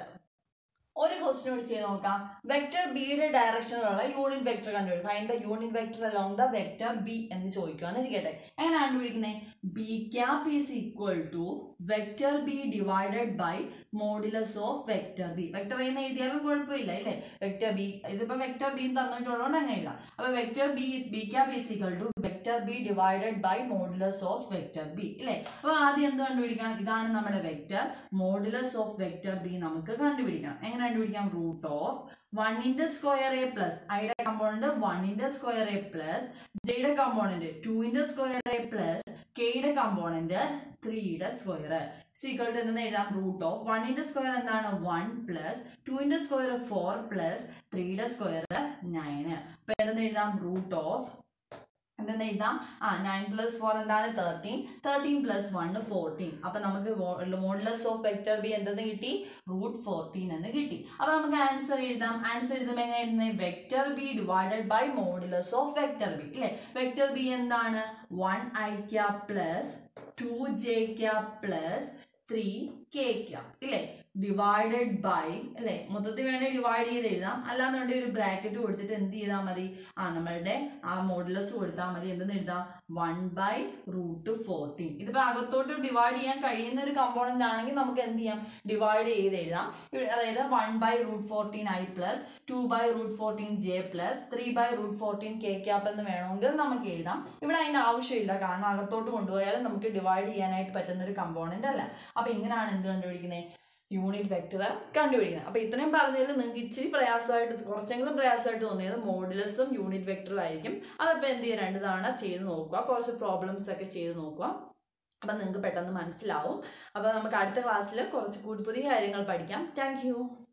ഒരു ക്വസ്റ്റ്യൻ കൂടി ചെയ്ത് നോക്കാം വെക്ടർ ബിയുടെ ഡയറക്ഷനിലുള്ള യൂണിറ്റ് വെക്ടർ കണ്ടുപിടിക്കും അതിന്റെ unit vector along the vector B എന്ന് ചോദിക്കുവാന്നിരിക്കട്ടെ എങ്ങനെ കണ്ടുപിടിക്കുന്നത് b cap is equal to vector b divided by modulus of vector B vector B എന്ന് എഴുതിയാലും കുഴപ്പമില്ല ഇല്ലേ വെക്ടർ ബി ഇതിപ്പോ വെക്ടർ ബി തന്നിട്ടുള്ളതുകൊണ്ട് അങ്ങനെ ഇല്ല അപ്പൊ vector b is b cap is equal to vector b divided by modulus of vector b ഇല്ലേ അപ്പൊ ആദ്യം എന്ത് കണ്ടുപിടിക്കണം ഇതാണ് നമ്മുടെ vector modulus of vector B നമുക്ക് കണ്ടുപിടിക്കണം എങ്ങനെ കണ്ടുപിടിക്കാം റൂട്ട് ഓഫ് വണ്ണിന്റെ സ്ക്വയർ എ പ്ലസ് ഐയുടെ കമ്പോണന്റ് വണ്ണിന്റെ സ്ക്വയർ എ പ്ലസ് ജെയുടെ കമ്പോണന്റ് ടുവിന്റെ സ്ക്വയർ എ പ്ലസ് കെയുടെ കമ്പോണന്റ് ത്രീയുടെ സ്ക്വയർ സീക്വൽ ടു എന്ന് എഴുതാം റൂട്ട് ഓഫ് വണ്ണിന്റെ സ്ക്വയർ എന്താണ് വൺ പ്ലസ് ടുവിന്റെ സ്ക്വയർ ഫോർ പ്ലസ് ത്രീയുടെ സ്ക്വയർ നയന് അപ്പൊ എന്തെന്ന് എഴുതാം റൂട്ട് ഓഫ് എന്തെന്ന് എഴുതാം ആ നയൻ പ്ലസ് ഫോർ എന്താണ് thirteen thirteen plus one fourteen അപ്പൊ നമുക്ക് മോഡുലസ് ഓഫ് വെക്ടർ ബി എന്തെന്ന് കിട്ടി റൂട്ട് ഫോർട്ടീൻ എന്ന് കിട്ടി അപ്പൊ നമുക്ക് ആൻസർ എഴുതാം ആൻസർ എഴുതുമ്പോൾ എങ്ങനെ എഴുതുന്നത് vector b divided by modulus of vector b ഇല്ലേ വെക്ടർ ബി എന്താണ് one i cap plus two j cap plus three k cap ഇല്ലേ ഡിവൈഡഡ് ബൈ അല്ലെ മൊത്തത്തിൽ വേണേ ഡിവൈഡ് ചെയ്ത് എഴുതാം അല്ലാന്നുണ്ടെങ്കിൽ ഒരു ബ്രാക്കറ്റ് കൊടുത്തിട്ട് എന്ത് ചെയ്താൽ മതി ആ നമ്മളുടെ ആ മോഡുലസ് കൊടുത്താൽ മതി എന്തെന്ന് എഴുതാം വൺ ബൈ റൂട്ട് ഫോർട്ടീൻ ഇതിപ്പോ അകത്തോട്ട് ഡിവൈഡ് ചെയ്യാൻ കഴിയുന്ന ഒരു കമ്പോണന്റ് ആണെങ്കിൽ നമുക്ക് എന്ത് ചെയ്യാം ഡിവൈഡ് ചെയ്ത് എഴുതാം ഇവിടെ അതായത് one by root fourteen i plus two by root fourteen j plus three by root fourteen k cap എന്ന് വേണമെങ്കിൽ നമുക്ക് എഴുതാം ഇവിടെ അതിന്റെ ആവശ്യമില്ല കാരണം അകത്തോട്ട് കൊണ്ടുപോയാലും നമുക്ക് ഡിവൈഡ് ചെയ്യാനായിട്ട് പറ്റുന്ന ഒരു കമ്പോണന്റ് അല്ല അപ്പൊ ഇങ്ങനെയാണ് എന്ത് കണ്ടുപിടിക്കുന്നത് യൂണിറ്റ് വെക്ടർ കണ്ടുപിടിക്കുന്നത് അപ്പൊ ഇത്രയും പറഞ്ഞതിൽ നിങ്ങൾക്ക് ഇച്ചിരി പ്രയാസമായിട്ട് കുറച്ചെങ്കിലും പ്രയാസമായിട്ട് തോന്നിയത് മോഡുലസും യൂണിറ്റ് വെക്ടറും ആയിരിക്കും അതപ്പോൾ എന്ത് ചെയ്യുക രണ്ട് തവണ ചെയ്ത് നോക്കുക കുറച്ച് പ്രോബ്ലംസ് ഒക്കെ ചെയ്ത് നോക്കുക അപ്പം നിങ്ങൾക്ക് പെട്ടെന്ന് മനസ്സിലാവും അപ്പോൾ നമുക്ക് അടുത്ത ക്ലാസ്സിൽ കുറച്ച് കൂടി പുതിയ കാര്യങ്ങൾ പഠിക്കാം താങ്ക്